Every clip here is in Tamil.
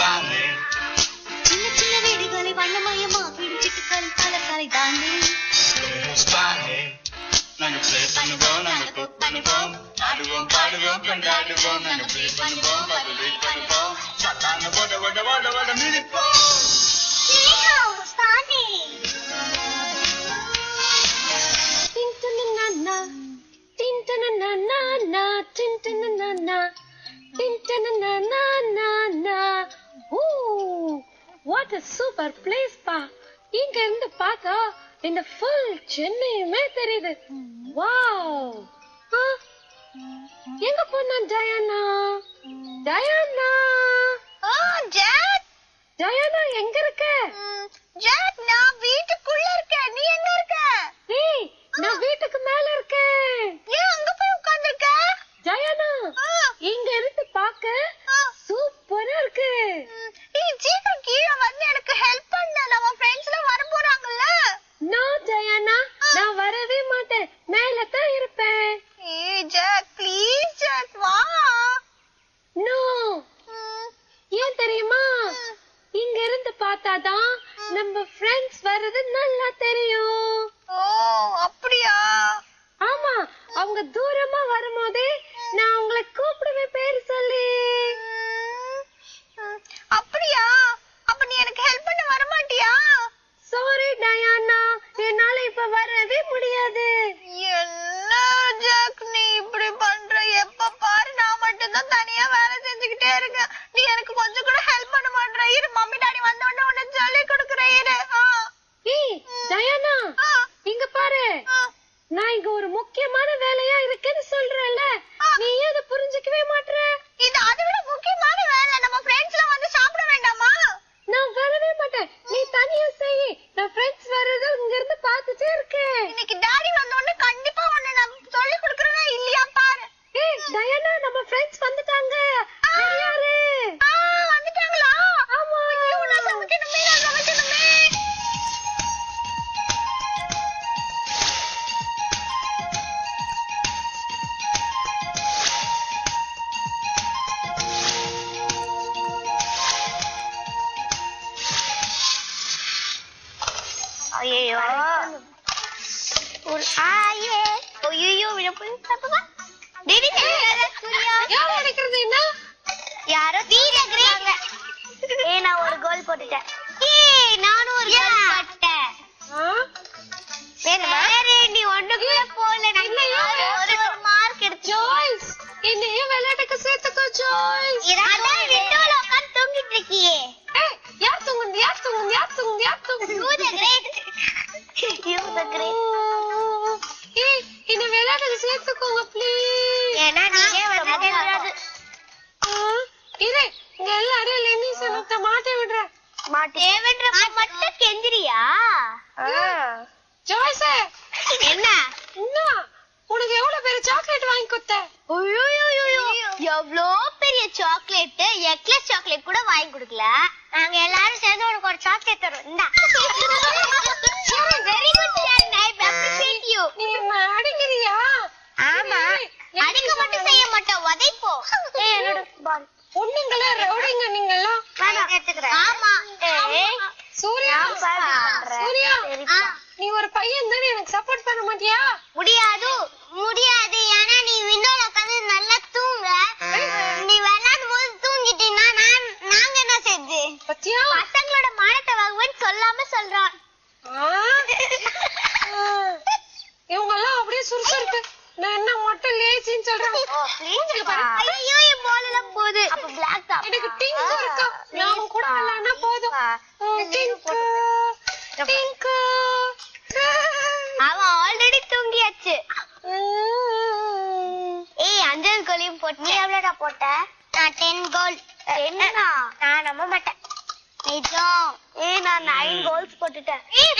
சின்ன சின்ன வீடுகளை வண்ணமயமா பிடிச்சிட்டுக்கள் கலர் கலை தாண்டி நாங்க ப்ளே பண்ணுவோம் நாங்க குக் பண்ணுவோம் ஆடுவோம் பாடுவோம் கொண்டாடுவோம் நாங்க ப்ளே பண்ணுவோம் பதில் வெயிட் பண்ணுவோம் சத்தான ஓட ஓட ஓட ஓட மிதிப்போம் Tin-ta-na-na-na. Tin-ta-na-na-na-na. Tin-ta-na-na-na. Tin-ta-na-na-na-na. Ooh, what a super place பா இங்க இருந்து பார்த்தா இந்த ஃபுல் சென்னையுமே தெரியுது வாவ் எங்க போனா டயானா டயானா ஜாக் டயானா எங்க இருக்க ஜாக் நான் வீட்டுக்குள்ள இருக்கேன் நீ எங்க இருக்க ஏய் நான் வீட்டுக்கு மேல இருக்கேன் ஏன் அங்க போய் உட்கார்ந்திருக்க டயானா ஆ, இங்க இருந்து பாக்க ஆ. சூப்பரா இருக்கு ஏய் சீக்கிரம் கீழே வந்து எனக்கு ஹெல்ப் பண்ண நம்ம ஃப்ரெண்ட்ஸ் எல்லாம் வர போறாங்கல்ல நோ டயானா நான் வரவே மாட்டேன் மேல தான் இருப்பேன் ஏய் ஜாக் ப்ளீஸ் ஜாக் வா நோ ம், ஏன் தெரியுமா இங்க இருந்து பார்த்தாதான் நம்ம ஃப்ரெண்ட்ஸ் வர்றது நல்லா தெரியும் ஓ அப்படியா ஆமா அவங்க தூரமா வரும்போதே நான் உங்களை கூப்பிடுவேன் பேர் சொல்லி ம், ம், அப்படியா அப்ப நீ எனக்கு ஹெல்ப் பண்ண வர மாட்டியா சாரி டயானா என்னால இப்ப வரவே முடியாது என்ன ஜாக் நீ இப்படி பண்ற எப்ப பாரு நான் மட்டும் தான் தனியா வேலை செஞ்சுக்கிட்டே இருக்கேன் நீ எனக்கு கொஞ்சம் கூட ஹெல்ப் பண்ண மாட்ற இரு மம்மி டாடி வந்த உடனே உன்னை சொல்லி கொடுக்குறேன் இரு ஆ, ஏய் டயானா ஆ, இங்க பாரு ஆ. நான் இங்க ஒரு முக்கியமான வேலையா இருக்குன்னு சொல்றேன்ல நீ ஏன் அதை புரிஞ்சுக்கவே மாட்ற இது அதை விட முக்கியமான வேலை நம்ம ஃப்ரெண்ட்ஸ் எல்லாம் வந்து சாப்பிட வேண்டாமா நான் வரவே மாட்டேன் நீ தனியா செய் நான் ஃப்ரெண்ட்ஸ் வர்றத இங்க இருந்து பார்த்துட்டே இருக்கேன் இன்னைக்கு டாடி வந்த உடனே கண்டிப்பா உன்னை நான் சொல்லி கொடுக்குறேனா இல்லையா பாரு ஏய் டயானா நம்ம ஃப்ரெண்ட்ஸ் வந்துட்டாங்க யாரு ஆ, வந்துட்டாங்களா ஆமா ஐயோ, நான் சமைக்கணுமே நான் சமைக்கணுமே ஐயோ ஒரு ஆயே ஐயோ விட போய் பாப்பா டிடி சூர்யா யார் அடிக்கிறது என்ன யாரோ தீர கிரேட் ஏய் நான் ஒரு கோல் போட்டுட்டேன் ஏய் நானும் ஒரு கோல் போட்டேன் ஆ? வேற நீ ஒண்ணு கூட போல நான் இல்லையா? ஒரு ஒரு மார்க் எடுத்து ஜாய்ஸ் என்னையும் விளையாட்டுக்கு சேர்த்துக்கோ ஜாய்ஸ் அதான் விண்டோல உட்கார்ந்து தூங்கிட்டு இருக்கியே ஏய் யார் தூங்குது யார் தூங்குது யார் தூங்குது யார் தூங்குது you the great you the great ஏய் என்ன விளையாட்டுக்கு சேர்த்துக்கோங்க ப்ளீஸ் ஏன்னா நீயே வந்து தெரியாது இரு இங்க எல்லாரும் லெமி சனத்தை மாட்டி விடுறேன் தேவன்ற மட்டும் கெஞ்சிரியா ஜாய்ஸ் என்ன என்ன உனக்கு எவ்வளவு பெரிய சாக்லேட் வாங்கி கொடுத்த எவ்வளோ பெரிய சாக்லேட் எக்லெஸ் சாக்லேட் கூட வாங்கி கொடுக்கல நாங்க எல்லாரும் சேர்ந்து உனக்கு ஒரு சாக்லேட் தரோம் இந்தா very good I appreciate you நீ என்ன அடிக்கிறியா ஆமா அடிக்க மட்டும் செய்ய மாட்டோம் உதைப்போம் ஏய் என்னோட பால் பொண்ணுங்களே ரவுடிங்க நீங்கெல்லாம் ஆமா ஏய் சூர்யா நான் பாரு பண்றேன். சூர்யா சரிப்பா. நீ ஒரு பையன் தானே எனக்கு சப்போர்ட் பண்ண மாட்டியா முடியாது முடியாது ஏன்னா நீ விண்டோல உட்காந்து நல்லா தூங்க நீ விளையாடும் போது தூங்கிட்டீங்கன்னா நான் நாங்க என்ன செஞ்சு பத்தியா பசங்களோட மானத்தை வாங்குவேன்னு சொல்லாம சொல்றான் இவங்க எல்லாம் அப்படியே சுறுசுறுப்பு நான் என்ன மட்டும் லேசின்னு சொல்றேன் மூஞ்சில பாரு. ஐயோ என் பால் எல்லாம் போகுது அப்ப பிளாக் தான் எனக்கு டிங்கு இருக்கா நாம கூட விளையாடினா போதும் டிங்கு டிங்கு அவன் ஆல்ரெடி தூங்கியாச்சு ஏய் அஞ்சல் கோலியும் போட்டு நீ எவ்வளோடா போட்ட நான் டென் கோல் என்ன நான் நம்ப மாட்டேன் நிஜம் ஏய் நான் நைன் கோல்ஸ் போட்டுட்டேன்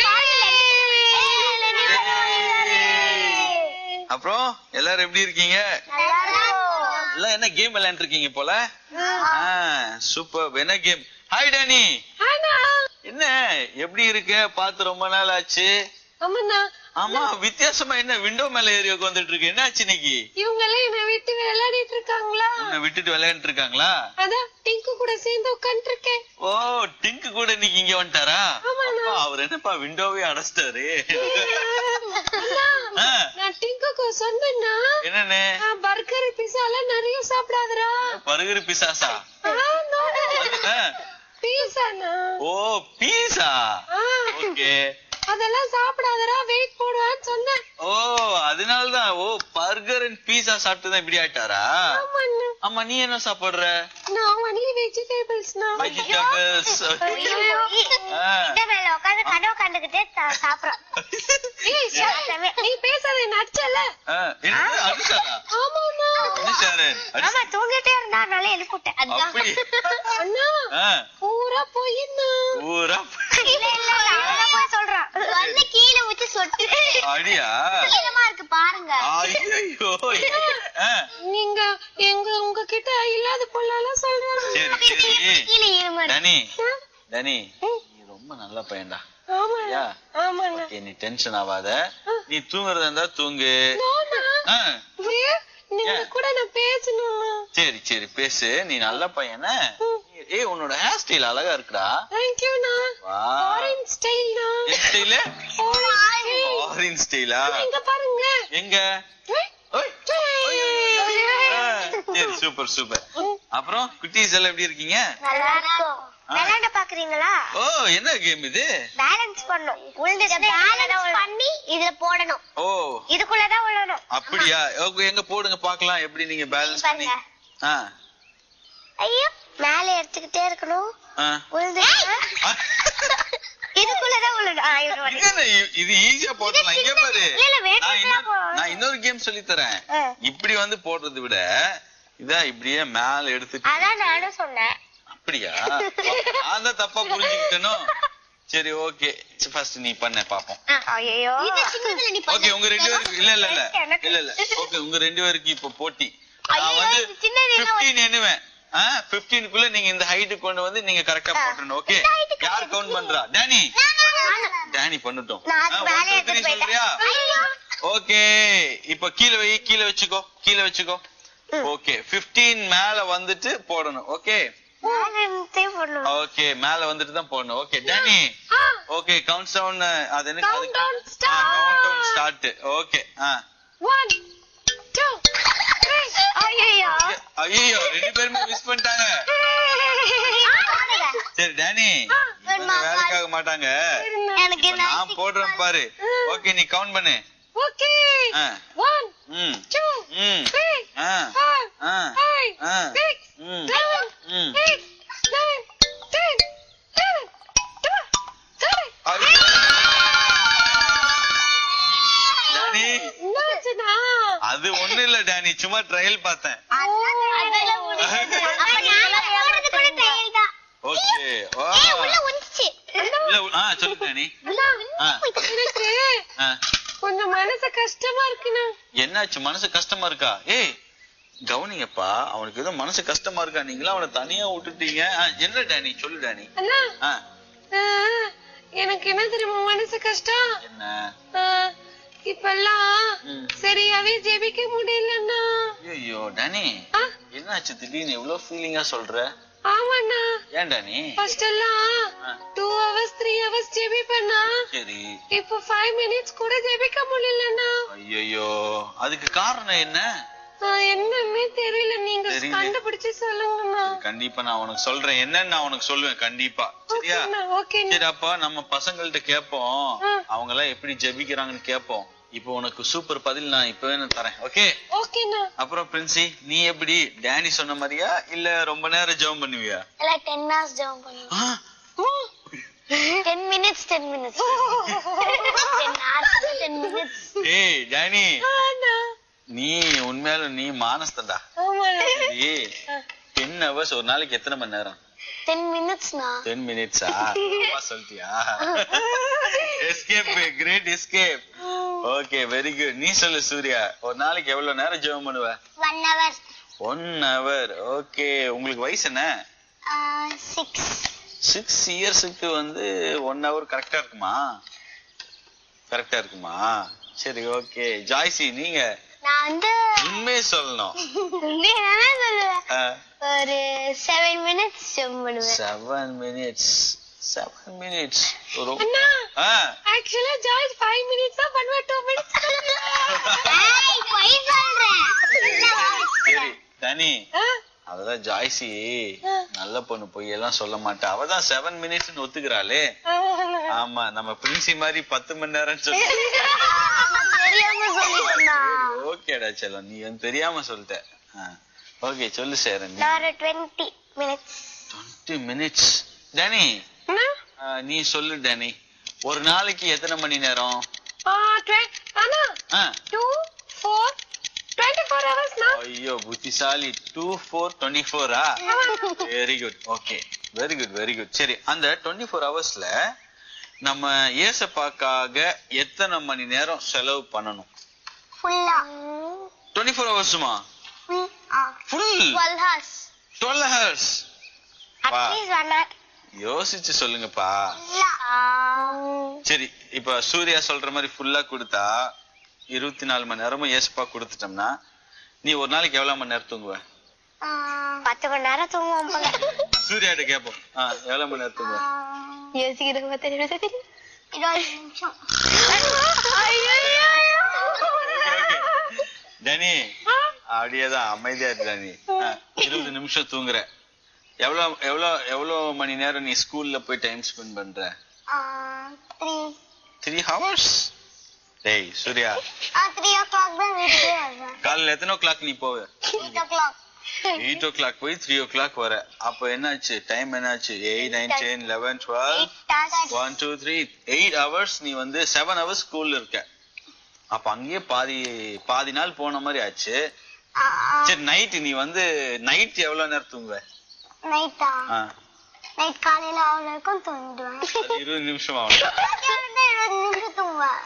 அப்புறம் எல்லாரும் எப்படி இருக்கீங்க எல்லாம் என்ன கேம் விளையாண்டு இருக்கீங்க போல சூப்பர் என்ன கேம் ஹாய் டேனி ஆனா என்ன எப்படி இருக்க பார்த்து ரொம்ப நாள் ஆச்சு அம்மண்ணா ஆமா வித்தியாசமா என்ன விண்டோ மேல ஏறி உட்காந்துட்டு இருக்கு என்னாச்சு இன்னைக்கு இவங்க எல்லாம் என்னை விட்டு விளையாடிட்டு இருக்காங்களா உன்னை விட்டுட்டு விளையாண்டுட்டு இருக்காங்களா அதான் டிங்கு கூட சேர்ந்து உட்காந்துட்டு இருக்கேன் ஓ டிங்கு கூட இன்னைக்கு இங்க வந்துட்டாரா அப்பா, அவர் என்னப்பா விண்டோவே அடைச்சிட்டாரு அண்ணா, ஆ, நான் டிங்குக்கு சொன்னேன்னா என்னன்னு பர்கர் பிஸா எல்லாம் நிறைய சாப்பிடாதடா பருகரு பிசாசா ஆ, பீஸாண்ணா ஓ பீஸா ஓகே அதெல்லாம் சாப்பிடாதடா வெயிட் போடுவான்னு சொன்னேன் ஓ அதனாலதான் ஓ பர்கர் அண்ட் பீஸா சாப்பிட்டு தான் இப்படி ஆயிட்டாரா ஆமாண்ணா ஆமா நீ என்ன சாப்பிடுற நான் ஒன்லி வெஜிடபிள்ஸ்ண்ணா வெஜிடபிள்ஸ் இந்த வேலை உட்காந்து கனவு கண்டுகிட்டே சா- சாப்பிடுறோம் ஏய் ஷாரு, நீ பேசாத என்ன அடிச்சல அடிச்சாரா ஆமாண்ணா அடிச்சாரு ஆமா தூங்கிட்டே இருந்தா அதனால எழுப்பிட்டேன் அதான் அப்படி அண்ணா ஆ, பூரா போயிண்ணா ஊரா இல்ல இல்ல அவதான் போய் சொல்றான் வந்து கீழே ஊத்தி சொட்டு அடியா கீழமா இருக்கு பாருங்க ஐயோ நீங்க எங்க உங்ககிட்ட இல்லாத பொருளெல்லாம் சொல்றாங்க சரி சரி கீழே ஈரமா இருக்கு டனி டனி நீ ரொம்ப நல்ல பையன்டா ஆமா யா ஆமாண்ணா ஓகே நீ டென்ஷன் ஆகாத நீ தூங்குறதா இருந்தா தூங்கு நானா? ஆ, ஏன்? நீங்க ஏன்? கூட நான் பேசணும்ண்ணா சரி சரி பேசு நீ நல்ல பையன ஏய் உன்னோட ஹேர் ஸ்டைல் அழகா இருக்குடா தேங்க்யூண்ணா வா ஆரஞ்ச் ஸ்டைல்ண்ணா என் ஸ்டைலு ஆரஞ்ச் ஆரஞ்ச் ஸ்டைலா இங்க பாருங்க எங்க ஏய், ஓய். ஆ, சரி சூப்பர் சூப்பர் அப்புறம் குட்டீஸ் எல்லாம் எப்படி இருக்கீங்க நல்லா இருக்கும் விளையாட பாக்குறீங்களா ஓ என்ன கேம் இது பேலன்ஸ் பண்ணும் உழுந்துச்சுன்னா பேலன்ஸ் பண்ணி இதுல போடணும் ஓ இதுக்குள்ளதான் விழணும் அப்படியா ஓகே எங்க போடுங்க பார்க்கலாம் எப்படி நீங்க பேலன்ஸ் பண்ணி பாருங்க ஆ ஐயோ மேல எடுத்துக்கிட்டே இருக்கணும் ஆ உழுந்துச்சுன்னா ஆ. இதுக்குள்ளதான் விழணும் ஆ, இது வரை. இங்க என்ன, இ- இது ஈஸியா போடலாம் இங்க பாரு இல்ல, இல்ல, weight நான் வச்சா இன்னொரு- போதும். நான் இன்னொரு கேம் சொல்லி தரேன் ஆ. இப்படி வந்து போடுறதை விட இதா இப்படியே மேல எடுத்துட்டு அதான் நானும் சொன்னேன் அப்படியா நான் தான் தப்பா புரிஞ்சுக்கிட்டேனோ சரி ஓகே ஃபர்ஸ்ட் நீ பண்ண பாப்போம் ஐயோ இது சின்னதுல நீ ஓகே உங்க ரெண்டு பேருக்கு இல்ல இல்ல இல்ல எனக்கு. இல்ல இல்ல ஓகே உங்க ரெண்டு பேருக்கு இப்ப போட்டி நான் ஐயோ, வந்து இது சின்னது என்ன 15 எண்ணுவேன் ஆ 15 குள்ள நீங்க இந்த ஹைட் கொண்டு வந்து நீங்க கரெக்டா போட்டுறணும் ஓகே இந்த height க்கு யார் கவுண்ட் பண்றா டேனி டேனி பண்ணட்டும் நான் அதுக்கு மேலே எடுத்துட்டு சொல்றியா போயிட்டேன் ஐயோ ஓகே இப்ப கீழே வை கீழே வச்சுக்கோ கீழே வச்சுக்கோ ஓகே 15 மேல வந்துட்டு போடணும் ஓகே மேல இருந்தே போடணும் ஓகே மேல வந்துட்டு தான் போடணும் ஓகே டேனி ஆ, ஓகே கவுண்ட் டவுன் அது என்ன Countdown start. Countdown start okay ஆ one, two, three. ஐயோ ஐயோ ரெண்டு பேருமே மிஸ் பண்ணிட்டாங்க சரி டேனி இவங்க வேலைக்காக மாட்டாங்க எனக்கு இப்ப நான் போடுறேன் பாரு ஓகே நீ கவுண்ட் பண்ணு Okay. Ah. One, hmm two, hmm three, ah four, ah five, ah six, hmm seven, ம் eight, nine, ten, eleven, twelve, thirteen. ஐயோ. டேனி என்னாச்சுண்ணா? அது ஒண்ணு இல்ல டேனி சும்மா ட்ரையல் பார்த்தேன் ஓகே ஓ இல்ல ஆ சொல்லு டேனி அண்ணா, ஆ எனக்கு ஆ கொஞ்சம் மனசு கஷ்டமா இருக்குண்ணா என்னாச்சு மனசு கஷ்டமா இருக்கா ஏய் கவனிங்கப்பா அவனுக்கு ஏதோ மனசு கஷ்டமா இருக்கா நீங்களா அவனை தனியா விட்டுட்டீங்க ஆ, என்ன டேனி சொல்லு டேனி அண்ணா ஆ ஆ, எனக்கு என்ன தெரியுமா மனசு கஷ்டம் என்ன ஆ, இப்பெல்லாம் ம். சரியாவே ஜெபிக்க முடியலண்ணா ஐயோ டேனி ஆ, என்னாச்சு திடீர்னு எவ்வளவு ஃபீலிங்கா சொல்ற ஆமாண்ணா ஏன் டேனி ஃபர்ஸ்ட் எல்லாம் ஆ. டூ ஹவர்ஸ் த்ரீ ஹவர்ஸ் ஜெபிப்பேண்ணா சரி இப்போ ஃபைவ் மினிட்ஸ் கூட ஜெபிக்க முடியலண்ணா ஐயோ அதுக்கு காரணம் என்ன ஆ, என்னன்னே தெரியல நீங்க தெரியல. கண்டுபிடிச்சு சொல்லுங்கண்ணா கண்டிப்பா நான் உனக்கு சொல்றேன் என்னன்னு நான் உனக்கு சொல்லுவேன் கண்டிப்பா சரியா ஓகேண்ணா ஓகேண்ணா சரி அப்ப நம்ம பசங்கள்ட்ட கேட்போம் ஆ. அவங்க எல்லாம் எப்படி ஜெபிக்கிறாங்கன்னு கேட்போம் இப்போ உனக்கு சூப்பர் பதில் நான் இப்பவே நான் தரேன் ஓகே ஓகேண்ணா அப்புறம் பிரின்சி நீ எப்படி டேனி சொன்ன மாதிரியா இல்ல ரொம்ப நேரம் ஜெபம் பண்ணுவியா டென் ஹவர்ஸ் ஜெபம் பண்ணுவோம் ஆ, ten minutes ten minutes ten hours ten minutes ஏய் டேனி ஆண்ணா நீ உண்மையால நீ மானஸ்தண்டா ஆமாண்ணா சரி டென் ஹவர்ஸ் ஒரு நாளைக்கு எத்தனை மணி நேரம் டென் மினிட்ஸ்னா டென் மினிட்ஸா சொல்லிட்டியா escape great escape okay very good நீ சொல்லு சூர்யா ஒரு நாளைக்கு எவ்வளவு நேரம் ஜெபம் பண்ணுவ one hour one hour okay உங்களுக்கு வயசு என்ன சிக்ஸ் சிக்ஸ் இயர்ஸுக்கு வந்து ஒன் ஹவர் கரெக்டா இருக்குமா கரெக்டா இருக்குமா சரி ஓகே ஜாய்சி நீங்க நான் வந்து உண்மையே சொல்லணும் நீ என்ன சொல்லுவேன் ஒரு செவன் மினிட்ஸ் ஜம்ப் பண்ணுவேன் செவன் மினிட்ஸ் செவன் மினிட்ஸ் அண்ணா ஆக்சுவலா ஜார்ஜ் ஃபைவ் மினிட்ஸ் தான் பண்ணுவேன் டூ மினிட்ஸ் ஏய், பொய் சொல்றேன் சரி தனி அவதான் ஜாய்சி நல்ல பொண்ணு பொய் எல்லாம் சொல்ல மாட்டா அவதான் செவன் மினிட்ஸ் ஒத்துக்கிறாளே ஆமா நம்ம பிரின்சி மாதிரி பத்து மணி நேரம் சொல்லி தெரியாம சொல்லிட்டேன்னா ஓகேடா செல்லம் நீ வந்து தெரியாம சொல்லிட்ட ஓகே சொல்லு சேரன் நான் ஒரு twenty minutes twenty minutes Danny ஆ, நீ சொல்லு டேனி ஒரு நாளைக்கு எத்தனை மணி நேரம் அண்ணா ஆ, two four twenty four hours நான் ஐயோ புத்திசாலி டூ ஃபோர் டுவெண்ட்டி ஃபோரா very good okay very good very good சரி அந்த டுவெண்ட்டி ஃபோர் ஹவர்ஸ்ல நம்ம ஏசப்பாக்காக எத்தனை மணி நேரம் செலவு பண்ணணும் ஃபுல்லா டுவெண்ட்டி ஃபோர் ஹவர்ஸுமா full twelve hours twelve hours பா. அட்லீஸ்ட் ஒன் ஹவர் யோசிச்சு சொல்லுங்கப்பா சரி இப்ப சூர்யா சொல்ற மாதிரி ஃபுல்லா கொடுத்தா இருபத்தி நாலு மணி நேரமும் ஏசப்பா கொடுத்துட்டோம்னா நீ ஒரு நாளைக்கு எவ்வளவு மணி நேரம் தூங்குவ பத்து மணி நேரம் தூங்குவோம் போல சூர்யாட்ட கேப்போம் ஆ, எவ்வளவு மணி நேரம் தூங்குவ யோசிக்கிறது பார்த்தா இருபது தெரியும் இருபது நிமிஷம் டனி அப்படியேதான் அமைதியா இரு டனி ஆ, இருபது நிமிஷம் தூங்குற எவ்வளவு எவ்வளவு எவ்வளவு மணி நேரம் நீ ஸ்கூல்ல போய் டைம் ஸ்பெண்ட் பண்ற த்ரீ த்ரீ ஹவர்ஸ் டேய் சூர்யா த்ரீ ஓ கிளாக் தான் வீட்டுக்கே வருவேன் காலைல எத்தனை ஓ கிளாக் நீ போவ eight o'clock eight o'clock போய் த்ரீ ஓ கிளாக் வர அப்ப என்னாச்சு டைம் என்னாச்சு eight nine ten eleven twelve one two three eight hours நீ வந்து செவன் ஹவர்ஸ் ஸ்கூல்ல இருக்க அப்ப அங்கேயே பாதி பாதி நாள் போன மாதிரி ஆச்சு சரி நைட் நீ வந்து நைட் எவ்வளவு நேரம் தூங்குவ நைட்டா ஆ, நைட் காலையில அவ்வளோ இருக்கும் தூங்கிடுவேன் அது இருபது நிமிஷம் ஆகும் இருபது நிமிஷம் தூங்குவேன்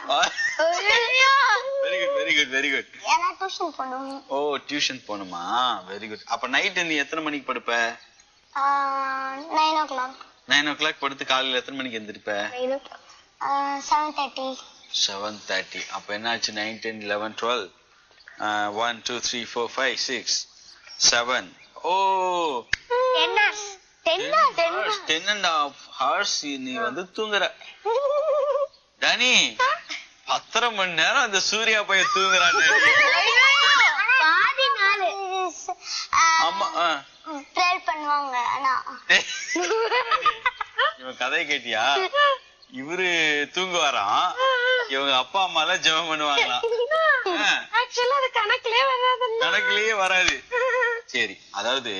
very good very good very good ஏன்னா டியூஷன் பண்ணுவேன் ஓ டியூஷன் போகணுமா வெரி குட் அப்ப நைட் நீ எத்தனை மணிக்கு படுப்ப nine o'clock nine o'clock படுத்து காலையில எத்தனை மணிக்கு எந்திரிப்ப nine o'clock seven thirty seven thirty அப்ப என்னாச்சு nine ten eleven twelve one two three four five six seven oh ten hours ten hours ten and half hours நீ வந்து தூங்குற டனி பத்தரை மணி நேரம் அந்த சூர்யா பையன் தூங்குறான் டேனி. பாதி நாள் ஆமா ஆ. ப்ரேயர் பண்ணுவாங்க ஆனா டேய். இவன் கதை கேட்டியா இவரு தூங்குவாராம் இவங்க அப்பா அம்மா எல்லாம் ஜெபம் பண்ணுவாங்களாம் ஆ. ஆக்சுவலா அது கணக்குலயே வராது கணக்குலயே வராது சரி அதாவது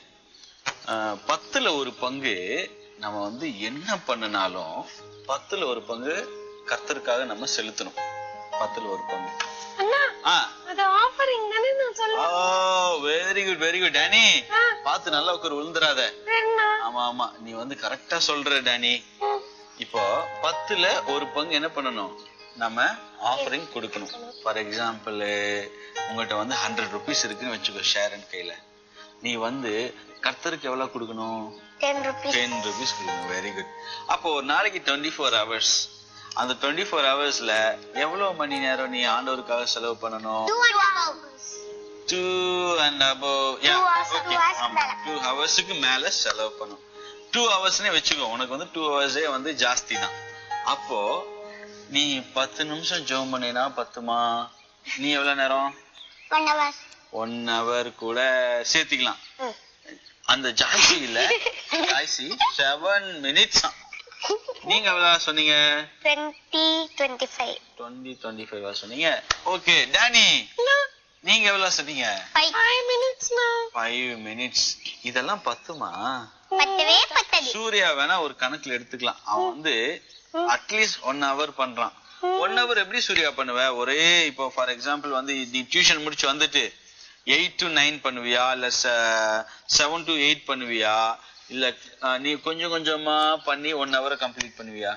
அஹ், பத்துல ஒரு பங்கு நம்ம வந்து என்ன பண்ணினாலும் பத்துல ஒரு பங்கு கர்த்தருக்காக நம்ம செலுத்தணும் பத்துல ஒரு பங்கு அண்ணா ஆ அது ஆஃபரிங் தானே நான் சொல்லுவேன் very good very good Danny பார்த்து நல்லா உட்கார் விழுந்துராத என்ன ஆமா ஆமா நீ வந்து கரெக்டா சொல்ற டேனி இப்போ பத்துல ஒரு பங்கு என்ன பண்ணணும் நம்ம ஆஃபரிங் கொடுக்கணும் ஃபார் எக்ஸாம்பிள் உங்ககிட்ட வந்து ஹண்ட்ரட் ருபீஸ் இருக்குன்னு வச்சுக்கோ ஷேரன் கையில நீ வந்து கர்த்தருக்கு எவ்வளவு கொடுக்கணும் டென் ருபீஸ் டென் ருபீஸ் கொடுக்கணும் வெரி குட் அப்போ ஒரு நாளைக்கு டுவெண்ட்டி ஃபோர் ஹவர்ஸ் அந்த டுவெண்ட்டி ஃபோர் ஹவர்ஸ்ல எவ்வளவு மணி நேரம் நீ ஆண்டவருக்காக செலவு பண்ணணும் two hours two and above Two hours, two hours மேல. டூ ஹவர்ஸுக்கு மேல செலவு பண்ணும் டூ ஹவர்ஸ்னே வச்சுக்கோ உனக்கு வந்து டூ ஹவர்ஸே வந்து ஜாஸ்தி தான் அப்போ நீ பத்து நிமிஷம் ஜெபம் பண்ணினா பத்துமா நீ எவ்வளவு நேரம் ஒன் ஹவர் ஒன் ஹவர் கூட சேர்த்திக்கலாம் அந்த ஜாய்சி இல்ல ஜாய்சி செவன் மினிட்ஸ் நீங்க எவ்வளவு சொன்னீங்க twenty twenty five twenty twenty five சொன்னீங்க ஓகே டேனி நீங்க எவ்வளவு சொன்னீங்க ஃபைவ் ஃபைவ் மினிட்ஸ்னா ஃபைவ் மினிட்ஸ் இதெல்லாம் பத்துமா பத்தவே பத்தது சூர்யா வேணா ஒரு கணக்குல எடுத்துக்கலாம் அவன் வந்து அட்லீஸ்ட் ஒன் ஹவர் பண்றான் ஒன் ஹவர் எப்படி சூர்யா பண்ணுவ ஒரே இப்போ ஃபார் எக்ஸாம்பிள் வந்து நீ டியூஷன் முடிச்சு வந்துட்டு எயிட் டு நைன் பண்ணுவியா இல்ல செவன் டு எயிட் பண்ணுவியா இல்ல அஹ், நீ கொஞ்சம் கொஞ்சமா பண்ணி ஒன் ஹவரை கம்ப்ளீட் பண்ணுவியா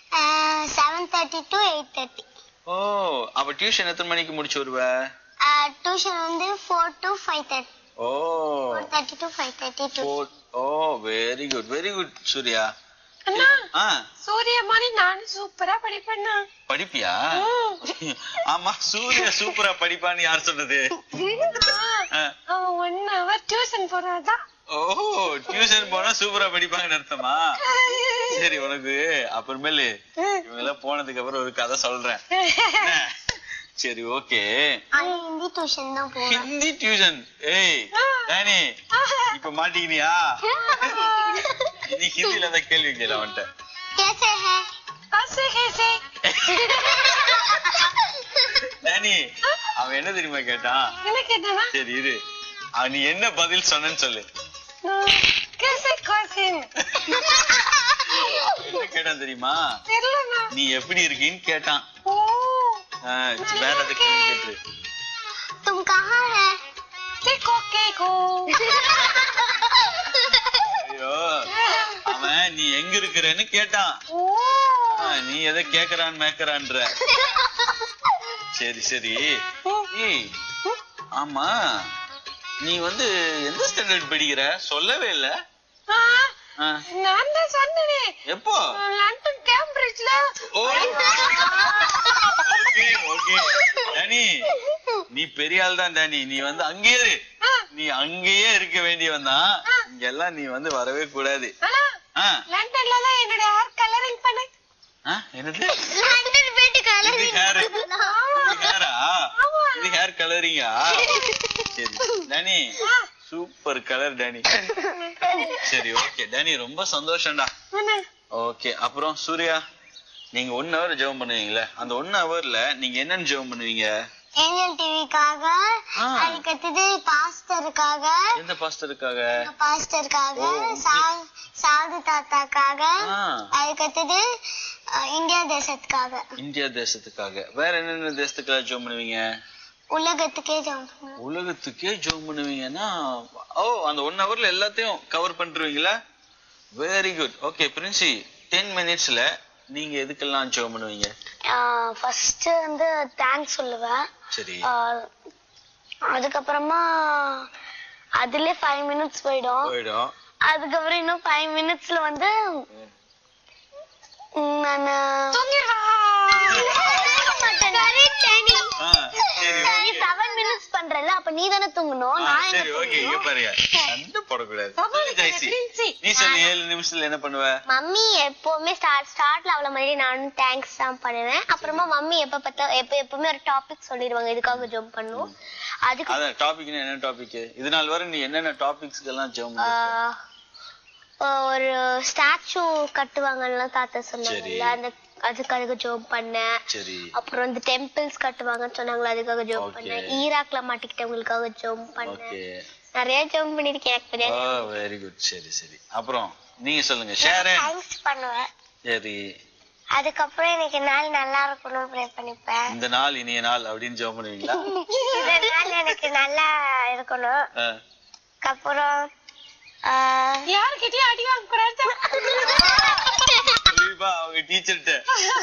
seven thirty to eight thirty ஓ அப்ப டியூஷன் எத்தனை மணிக்கு முடிச்சு வருவ டியூஷன் வந்து ஃபோர் டு ஃபைவ் தேர்ட்டி ஓ four thirty to five thirty to ஓ very good very good Surya அண்ணா ஆ சூர்யா மாதிரி நானும் சூப்பரா படிப்பேன்னா படிப்பியா ஆமா சூர்யா சூப்பரா படிப்பான்னு யார் சொன்னது ஆ. அவன் ஒன் ஹவர் டியூஷன் போறாதான் ஓ டியூஷன் போனா சூப்பரா படிப்பாங்கன்னு அர்த்தமா சரி உனக்கு அப்புறமேலு இவங்க எல்லாம் போனதுக்கு அப்புறம் ஒரு கதை சொல்றேன் என்ன? சரி ஓகே ஆனா ஹிந்தி டியூஷன் தான் போவேன் ஹிந்தி டியூஷன் ஏய் டேனி இப்ப மாட்டிக்கினியா நீ ஹிந்தில தான் கேள்வி கேள அவன்கிட்ட कैसे है ஆசை கேசே டேனி அவன் என்ன தெரியுமா கேட்டான் என்ன கேட்டானா சரி இரு அவன் நீ என்ன பதில் சொன்னேன்னு சொல்லு கேசே கோசின் என்ன கேட்டான் தெரியுமா தெரியலண்ணா நீ எப்படி இருக்கீன்னு கேட்டான் ஓ ஆ, வேற எதை கேள்வி கேட்டு तुम कहाँ है கேக்கோ கேக்கோ ஐயோ அவன் நீ எங்க இருக்கிறன்னு கேட்டான் ஓ ஆ, நீ எதை கேக்குறான் மேக்கறான்ற சரி சரி ஏய் ஆமா நீ வந்து எந்த ஸ்டாண்டர்ட் படிக்கிற சொல்லவே இல்ல ஆ, ஆ, நான் தான் சொன்னேனே எப்போ லண்டன் கேம்பிரிட்ஜ்ல ஓ ஓகே ஓகே டேனி நீ பெரிய ஆள் தான் டேனி நீ வந்து அங்கேயே இரு நீ அங்கேயே இருக்க வேண்டியவன் தான் இங்க எல்லாம் நீ வந்து வரவே கூடாது ஆனா ஆ, லண்டன்ல தான் என்னோட ஹேர் கலரிங் பண்ணு ஆ, என்னது லண்டன் போயிட்டு இது ஹேர் கலர் இது ஹேரா இது ஹேர் கலரிங்கா சரி டேனி சூப்பர் கலர் டேனி சரி ஓகே டேனி ரொம்ப சந்தோஷம்டா ஆனா, ஓகே அப்புறம் சூர்யா நீங்க ஒன் ஹவர் ஜெபம் பண்ணுவீங்களே அந்த ஒன் ஹவர்ல நீங்க என்னென்ன ஜெபம் பண்ணுவீங்க ஏஞ்சல் டிவிக்காக ஆ. அதுக்கு அடுத்தது பாஸ்டருக்காக எந்த பாஸ்டருக்காக பாஸ்டருக்காக ஓ, சா- சாது தாத்தாக்காக ஆ. அதுக்கு அடுத்தது அஹ், இந்தியா தேசத்துக்காக இந்தியா தேசத்துக்காக வேற என்னென்ன தேசத்துக்காக ஜெபம் பண்ணுவீங்க உலகத்துக்கே ஜெபம் பண்ணுவேன். உலகத்துக்கே ஜெபம் பண்ணுவீங்கன்னா ஓ அந்த ஒன் ஹவர்ல எல்லாத்தையும் கவர் பண்ணிருவீங்களா very good okay Princy ten மினிட்ஸ்ல நீங்க எதுக்கெல்லாம் ஜெபம் பண்ணுவீங்க ஃபர்ஸ்ட் வந்து தேங்க்ஸ் சொல்லுவேன் சரி ஆஹ் அதுக்கப்புறமா அதுல ஃபைவ் மினிட்ஸ் போயிடும் போயிடும் அதுக்கப்புறம் இன்னும் ஃபைவ் மினிட்ஸ்ல வந்து நான் தூங்கிடுவா ஆ, சரி நீ செவன் மினிட்ஸ் பண்றல அப்ப நீ தானே தூங்கணும் ஆ, நான் சரி ஓகே இங்க பாருங்க சண்டை போடக்கூடாது சொல்லு ஜெயசி நீ சொல்லு ஏழு நிமிஷத்துல என்ன பண்ணுவ மம்மி எப்பவுமே ஸ்டார்ட் ஸ்டார்ட்ல அவ்வளவு மாதிரி நானும் தேங்க்ஸ் தான் பண்ணுவேன் அப்புறமா மம்மி எப்ப பார்த்தா எப்ப எப்பவுமே ஒரு டாபிக் சொல்லிடுவாங்க இதுக்காக ஜம்ப் பண்ணும் அதுக்கு அதான் டாபிக்னா என்ன டாபிக் இது நாள் வரை நீ என்னென்ன டாபிக்ஸ்க்கு எல்லாம் ஜெபம் பண்ணிருக்க? ஆஹ் ஒரு ஸ்டாச்சு கட்டுவாங்கன்னு தாத்தா சரி. சொன்னாங்கல்ல அந்த அதுக்காக ஜோப் பண்ணேன் சரி அப்புறம் இந்த டெம்பிள்ஸ் கட்டுவாங்கன்னு சொன்னாங்களா அதுக்காக ஜோப் Okay. பண்ணேன் ஈராக்ல மாட்டிக்கிட்டவங்களுக்காக ஜோப் பண்ணேன் ஓகே நிறைய ஜோப் பண்ணிருக்கேன் எனக்கு ஓ தெரியாது வெரி குட் சரி சரி அப்புறம் நீங்க சொல்லுங்க ஷேரன் தேங்க்ஸ் பண்ணுவேன் சரி அதுக்கப்புறம் எனக்கு நாள் நல்லா இருக்கணும் ப்ரே பண்ணிப்பேன் இந்த நாள் இனிய நாள் அப்படின்னு ஜெபம் பண்ணுவீங்களா இந்த நாள் எனக்கு நல்லா இருக்கணும் ஆ, அதுக்கப்புறம் ஆஹ், யாருக்கிட்டயும் அடி வாங்க கூடாது குறிப்பா அவங்க டீச்சர்கிட்ட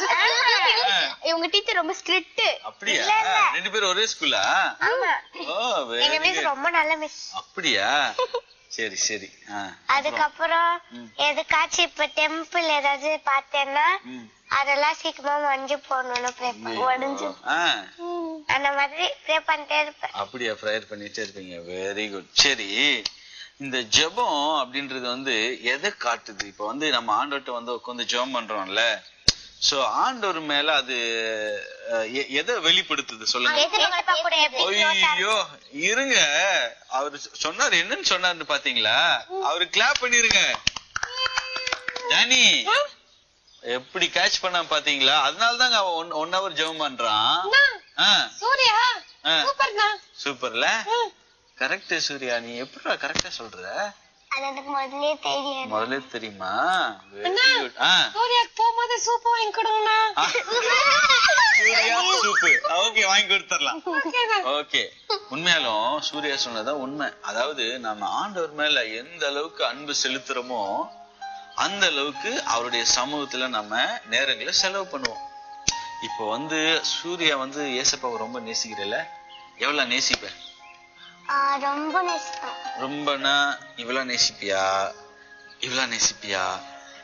இவங்க டீச்சர் ரொம்ப ஸ்ட்ரிக்ட் அப்படியா ரெண்டு பேரும் ஒரே ஸ்கூலா ஆமா ஓ எங்க வெரி மிஸ் குட் ரொம்ப நல்ல மிஸ் அப்படியா சரி சரி ஆ அதுக்கப்புறம் ம். எதுக்காச்சும் இப்ப டெம்பிள் ஏதாவது பார்த்தேன்னா ம். அதெல்லாம் சீக்கிரமா மஞ்சு போடணும்னு ப்ரே உடஞ்சு ஆ அந்த மாதிரி ப்ரே பண்ணிட்டே இருப்பேன் அப்படியா ப்ரேயர் பண்ணிட்டே இருப்பீங்க வெரி குட் சரி இந்த ஜெபம் அப்படின்றது வந்து எதை காட்டுது இப்ப வந்து நம்ம ஆண்டவர்கிட்ட வந்து உட்காந்து ஜெபம் பண்றோம்ல சோ ஆண்டவர் மேல அது அஹ், எ- எதை வெளிப்படுத்துது சொல்லுங்க ஏசப்பா கூட எப்படி ஐயோ இருங்க அவர் சொன்னாரு என்னன்னு சொன்னாருன்னு பாத்தீங்களா அவரு கிளாப் பண்ணிருங்க ஜானி எப்படி கேட்ச் பண்ண பாத்தீங்களா அதனால தாங்க அவன் ஒன் ஒன் ஹவர் ஜெபம் பண்றான் ஆ, சூர்யா ஆ. சூப்பர்ண்ணா சூப்பர்ல கரெக்ட் சூர்யா நீ எப்படிடா கரெக்டா சொல்ற அது எனக்கு முதல்லயே தெரியாது முதல்ல தெரியுமா வெரி அண்ணா. குட் ஆ சூர்யாக்கு போகும்போது சூப்பு வாங்கி கொடுங்கண்ணா ஆ. சூர்யா சூப்பு ஓகே வாங்கி கொடுத்துடலாம் ஓகேண்ணா ஓகே உண்மையாலும் சூர்யா சொன்னதான் உண்மை அதாவது நம்ம ஆண்டவர் மேல எந்த அளவுக்கு அன்பு செலுத்துறோமோ அந்த அளவுக்கு அவருடைய சமூகத்துல நம்ம நேரங்களை செலவு பண்ணுவோம் இப்போ வந்து சூர்யா வந்து ஏசப்பாவை ரொம்ப நேசிக்கிறல எவ்வளவு நேசிப்ப ஆஹ் ரொம்ப நேசிப்பேன் ரொம்பனா இவ்வளவு நேசிப்பியா இவ்வளவு நேசிப்பியா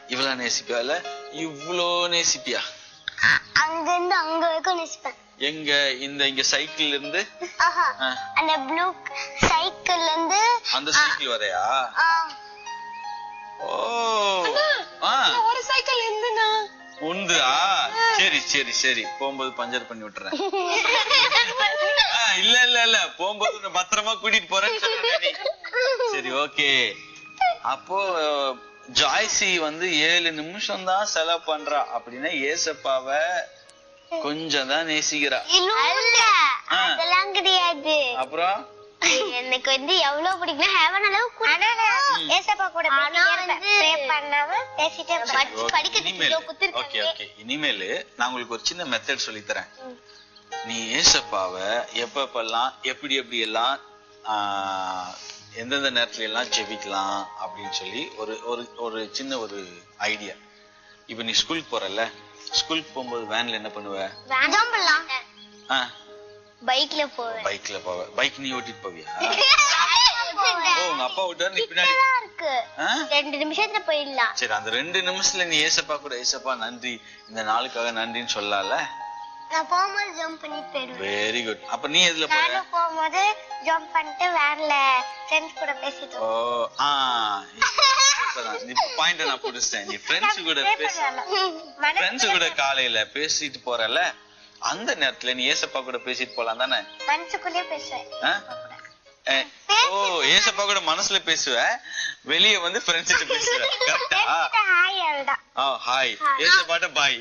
இவ்வளவு நேசிப்பியா இல்ல இவ்ளோ நேசிப்பியா அங்க இருந்து அங்க வரைக்கும் நேசிப்பேன் எங்க இந்த இங்க சைக்கிள் இருந்து ஆஹா ஆ, அந்த ப்ளூ சைக்கிள்ல இருந்து அந்த சைக்கிள் வரையா ஆ, ஓ ஆ ஒரு சைக்கிள் இருந்துண்ணா உண்டுதா சரி சரி சரி போகும்போது பஞ்சர் பண்ணி விட்டுறேன் ஆ, இல்ல இல்ல இல்ல போகும்போது உன்னை பத்திரமா கூட்டிட்டு போறேன்னு சொன்னேனே நீ. சரி ஓகே அப்போ ஜாய்சி வந்து ஏழு நிமிஷம் தான் செலவு பண்றா அப்படின்னா ஏசப்பாவ கொஞ்சம் தான் நேசிக்கிறா அல்ல ஆ. அதெல்லாம் கிடையாது அப்புறம் எனக்கு வந்து எவ்வளவு பிடிக்கும் ஹெவன் அளவு ஏசப்பா கூட ப்ரே பண்ணாம பேசிட்டே Okay, படிக்கிறது இனிமேல் ஓகே ஓகே இனிமேல் நான் உங்களுக்கு ஒரு சின்ன மெத்தட் சொல்லி தரேன் நீ ஏசப்பாவ எப்பப்பெல்லாம் எப்படி எப்படி எல்லாம் ஆஹ், எந்தெந்த நேரத்துல எல்லாம் ஜெபிக்கலாம் அப்படின்னு சொல்லி ஒரு ஒரு ஒரு சின்ன ஒரு ஐடியா இப்ப நீ ஸ்கூலுக்கு போறல்ல ஸ்கூலுக்கு போகும்போது வேன்ல என்ன பண்ணுவ ஜம்ப் பண்ணலாம் ஆ பைக்ல போவேன் பைக்ல போவ பைக் நீ ஓட்டிட்டு போவியா ஓ உங்க அப்பா விட்டாரு நீ பின்னாடி கிட்டதான் இருக்கு ஆ? ரெண்டு நிமிஷத்துல போயிடலாம் சரி அந்த ரெண்டு நிமிஷத்துல நீ ஏசப்பா கூட ஏசப்பா நன்றி இந்த நாளுக்காக நன்றின்னு சொல்லலாம்ல நான் போகும்போது ஜம்ப் பண்ணிட்டு போயிடுவேன் வெரி குட் அப்ப நீ எதுல போற நானும் போகும்போது ஜம்ப் பண்ணிட்டு வேன்ல ஃப்ரெண்ட்ஸ் கூட பேசிட்டு ஓ ஆ இப்பதான் நீ பாயிண்ட் நான் புடிச்சிட்டேன் நீ ஃப்ரெண்ட்ஸ் கூட பேச ஃப்ரெண்ட்ஸ் கூட காலையில பேசிட்டு போறல அந்த நேரத்துல நீ ஏசப்பா கூட பேசிட்டு போலாம் தானே மனசுக்குள்ளேயே பேசுவேன் ஆ? ஏ, ஓ ஏசப்பா கூட மனசுல பேசுவ வெளிய வந்து ஃப்ரெண்ட்ஸ் கிட்ட பேசுவ கரெக்டா ஹாய் அவ்வளவுதான் ஆ ஹாய் ஏசப்பாட்ட பாய்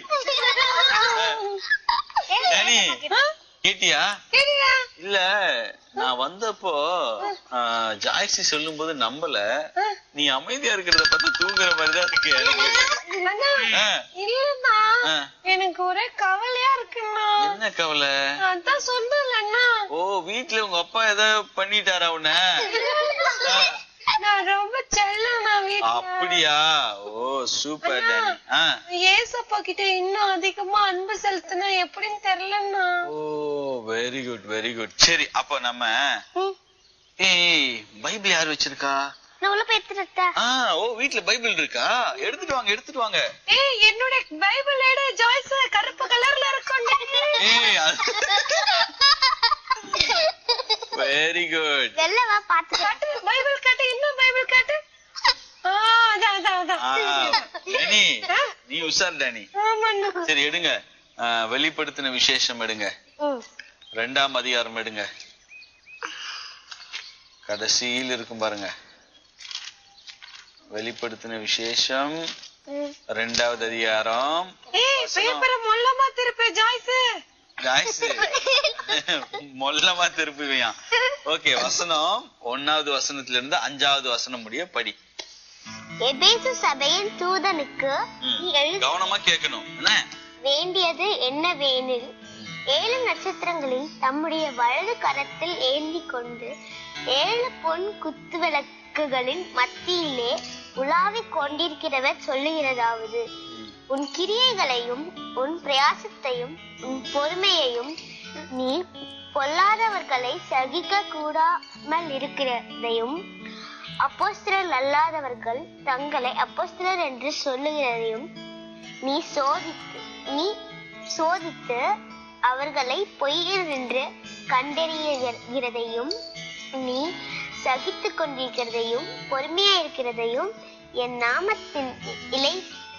டேனி கேட்டியா இல்ல நான் வந்தப்போ ஆ, ஜாய்ஸி சொல்லும் போது நம்பல நீ அமைதியா இருக்கிறத பார்த்தா தூங்குற மாதிரி தான் இருக்கு எனக்கு. அண்ணா ஆ, இல்லண்ணா ஆ. எனக்கு ஒரே கவலையா இருக்குண்ணா என்ன கவலை அதான் சொன்னல அண்ணா ஓ வீட்ல உங்க அப்பா ஏதோ பண்ணிட்டாரா உன்ன ஆ, நான் ரொம்ப செல்லண்ணா வீட்டுல அப்படியா ஓ சூப்பர் டேனி ஆ ஏசப்பா கிட்ட இன்னும் அதிகமா அன்பு செலுத்தினா எப்படின்னு தெரியலண்ணா ஓ வெரி குட் வெரி குட் சரி அப்ப நம்ம ஏய் பைபிள் யார் வச்சிருக்கா நான் உள்ள போய் எடுத்துட்டு ஆ ஓ வீட்ல பைபிள் இருக்கா எடுத்துட்டு வாங்க எடுத்துட்டு வாங்க ஏய் என்னோட பைபிள் எடு ஜாய்ஸ் கருப்பு கலர்ல இருக்கும் ஏய் வெரி குட் வெளில வா பாத்து காட்டு பைபிள் காட்டு இன்னும் பைபிள் காட்டு ஆ அதான் அதான் அதான் டேனி நீ உஷார் டேனி ஆமாண்ணா சரி எடுங்க ஆ, வெளிப்படுத்தின விசேஷம் எடுங்க ரெண்டாம் அதிகாரம் எடுங்க கடைசியில் இருக்கும் பாருங்க வெளிப்படுத்தின விசேஷம் ரெண்டாவது அதிகாரம் ஏய் பேப்பரை மொல்லமா திருப்பி ஜாய்ஸ் ஜாய்ஸ் மொல்லமா திருப்புவியான் ஓகே வசனம் ஒன்னாவது வசனத்துல இருந்து அஞ்சாவது வசனம் முடிய படி எபேசு சபையின் தூதனுக்கு ம். நீ எழுத கவனமா கேட்கணும் என்ன வேண்டியது என்னவெனில் ஏழு நட்சத்திரங்களில் தம்முடைய வலது கரத்தில் ஏந்தி கொண்டு ஏழு பொன் குத்துவிளக்குகளின் மத்தியிலே உலாவிக் கொண்டிருக்கிறவர் சொல்லுகிறதாவது உன் கிரியைகளையும் உன் பிரயாசத்தையும் உன் பொறுமையையும் நீ பொல்லாதவர்களை சகிக்க கூடாமல் இருக்கிறதையும் அப்போஸ்தலர் அல்லாதவர்கள் தங்களை அப்போஸ்தலர் என்று சொல்லுகிறதையும் நீ சோதித்து நீ சோதித்து அவர்களை பொய்யர் என்று கண்டறிகிறதையும் நீ சகித்துக் கொண்டிருக்கிறதையும் பொறுமையா இருக்கிறதையும் என் நாமத்தின் இலை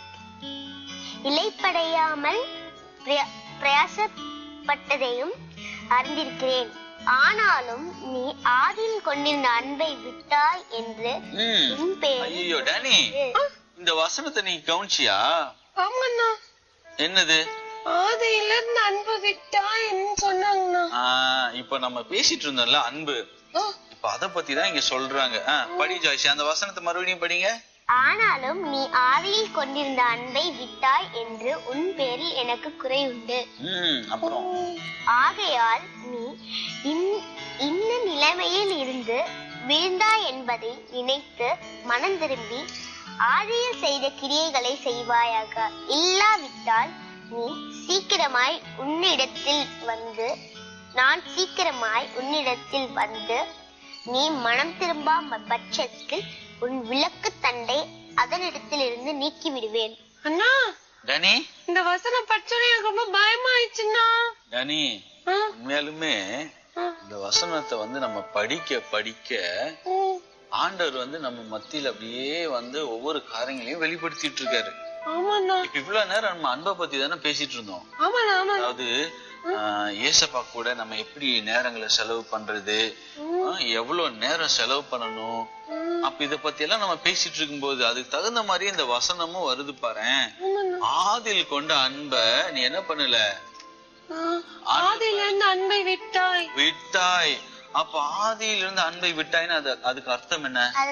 இலைப்படையாமல் பிரயா- பிரயாசப்பட்டதையும் அறிந்திருக்கிறேன் ஆனாலும் நீ ஆதியில் கொண்டிருந்த அன்பை விட்டாய் என்று ம். உன் பேர் ஐயோ டேனி இந்த வசனத்தை நீ கவனிச்சியா ஆமாண்ணா என்னது ஆதியில இருந்து அன்பு விட்டா என்ன சொன்னாங்கண்ணா ஆ, இப்ப நம்ம பேசிட்டு இருந்தோம்ல அன்பு ஆ, இப்ப அத பத்தி தான் இங்க சொல்றாங்க ஆ, படி ஜாய்ஸ் அந்த வசனத்தை மறுபடியும் படிங்க ஆனாலும் நீ ஆதியில் கொண்டிருந்த அன்பை விட்டாய் என்று உன் பேரில் எனக்கு குறை உண்டு ம் அப்புறம் ஆகையால் நீ இந்- இந்த நிலைமையில் இருந்து வீழ்ந்தாய் என்பதை நினைத்து மனம் திரும்பி ஆதியில் செய்த கிரியைகளை செய்வாயாக இல்லாவிட்டால் நீ சீக்கிரமாய் உன்னிடத்தில் வந்து நான் சீக்கிரமாய் உன்னிடத்தில் வந்து நீ மனம் திரும்பாம பட்சத்தில் உன் விளக்கு தண்டை அதனிடத்திலிருந்து நீக்கி விடுவேன் அண்ணா டனி இந்த வசனம் படிச்சோன்னே எனக்கு ரொம்ப பயமா ஆயிடுச்சுண்ணா டனி ஆ, உண்மையாலுமே ஆ, இந்த வசனத்தை வந்து நம்ம படிக்க படிக்க ம். ஆண்டவர் வந்து நம்ம மத்தியில அப்படியே வந்து ஒவ்வொரு காரியங்களையும் வெளிப்படுத்திட்டு இருக்காரு ஆமாண்ணா இப்ப இவ்வளவு நேரம் நம்ம அன்பை பத்தி தானே பேசிட்டு இருந்தோம் ஆமாண்ணா ஆமாண்ணா அதாவது ஆஹ், ஏசப்பா கூட நம்ம எப்படி நேரங்களை செலவு பண்றது ஆஹ், எவ்வளவு நேரம் செலவு பண்ணணும் ம், அப்ப இத பத்தி எல்லாம் நம்ம பேசிட்டு இருக்கும்போது அதுக்கு தகுந்த மாதிரி இந்த வசனமும் வருது பாரேன் ஆமாண்ணா ஆதில் கொண்ட அன்ப நீ என்ன பண்ணல ஆ, ஆதியிலிருந்து அன்பை விட்டாய் விட்டாய் அப்ப ஆதியில இருந்து அன்பை விட்டாய்னா அது அதுக்கு அர்த்தம் என்ன அது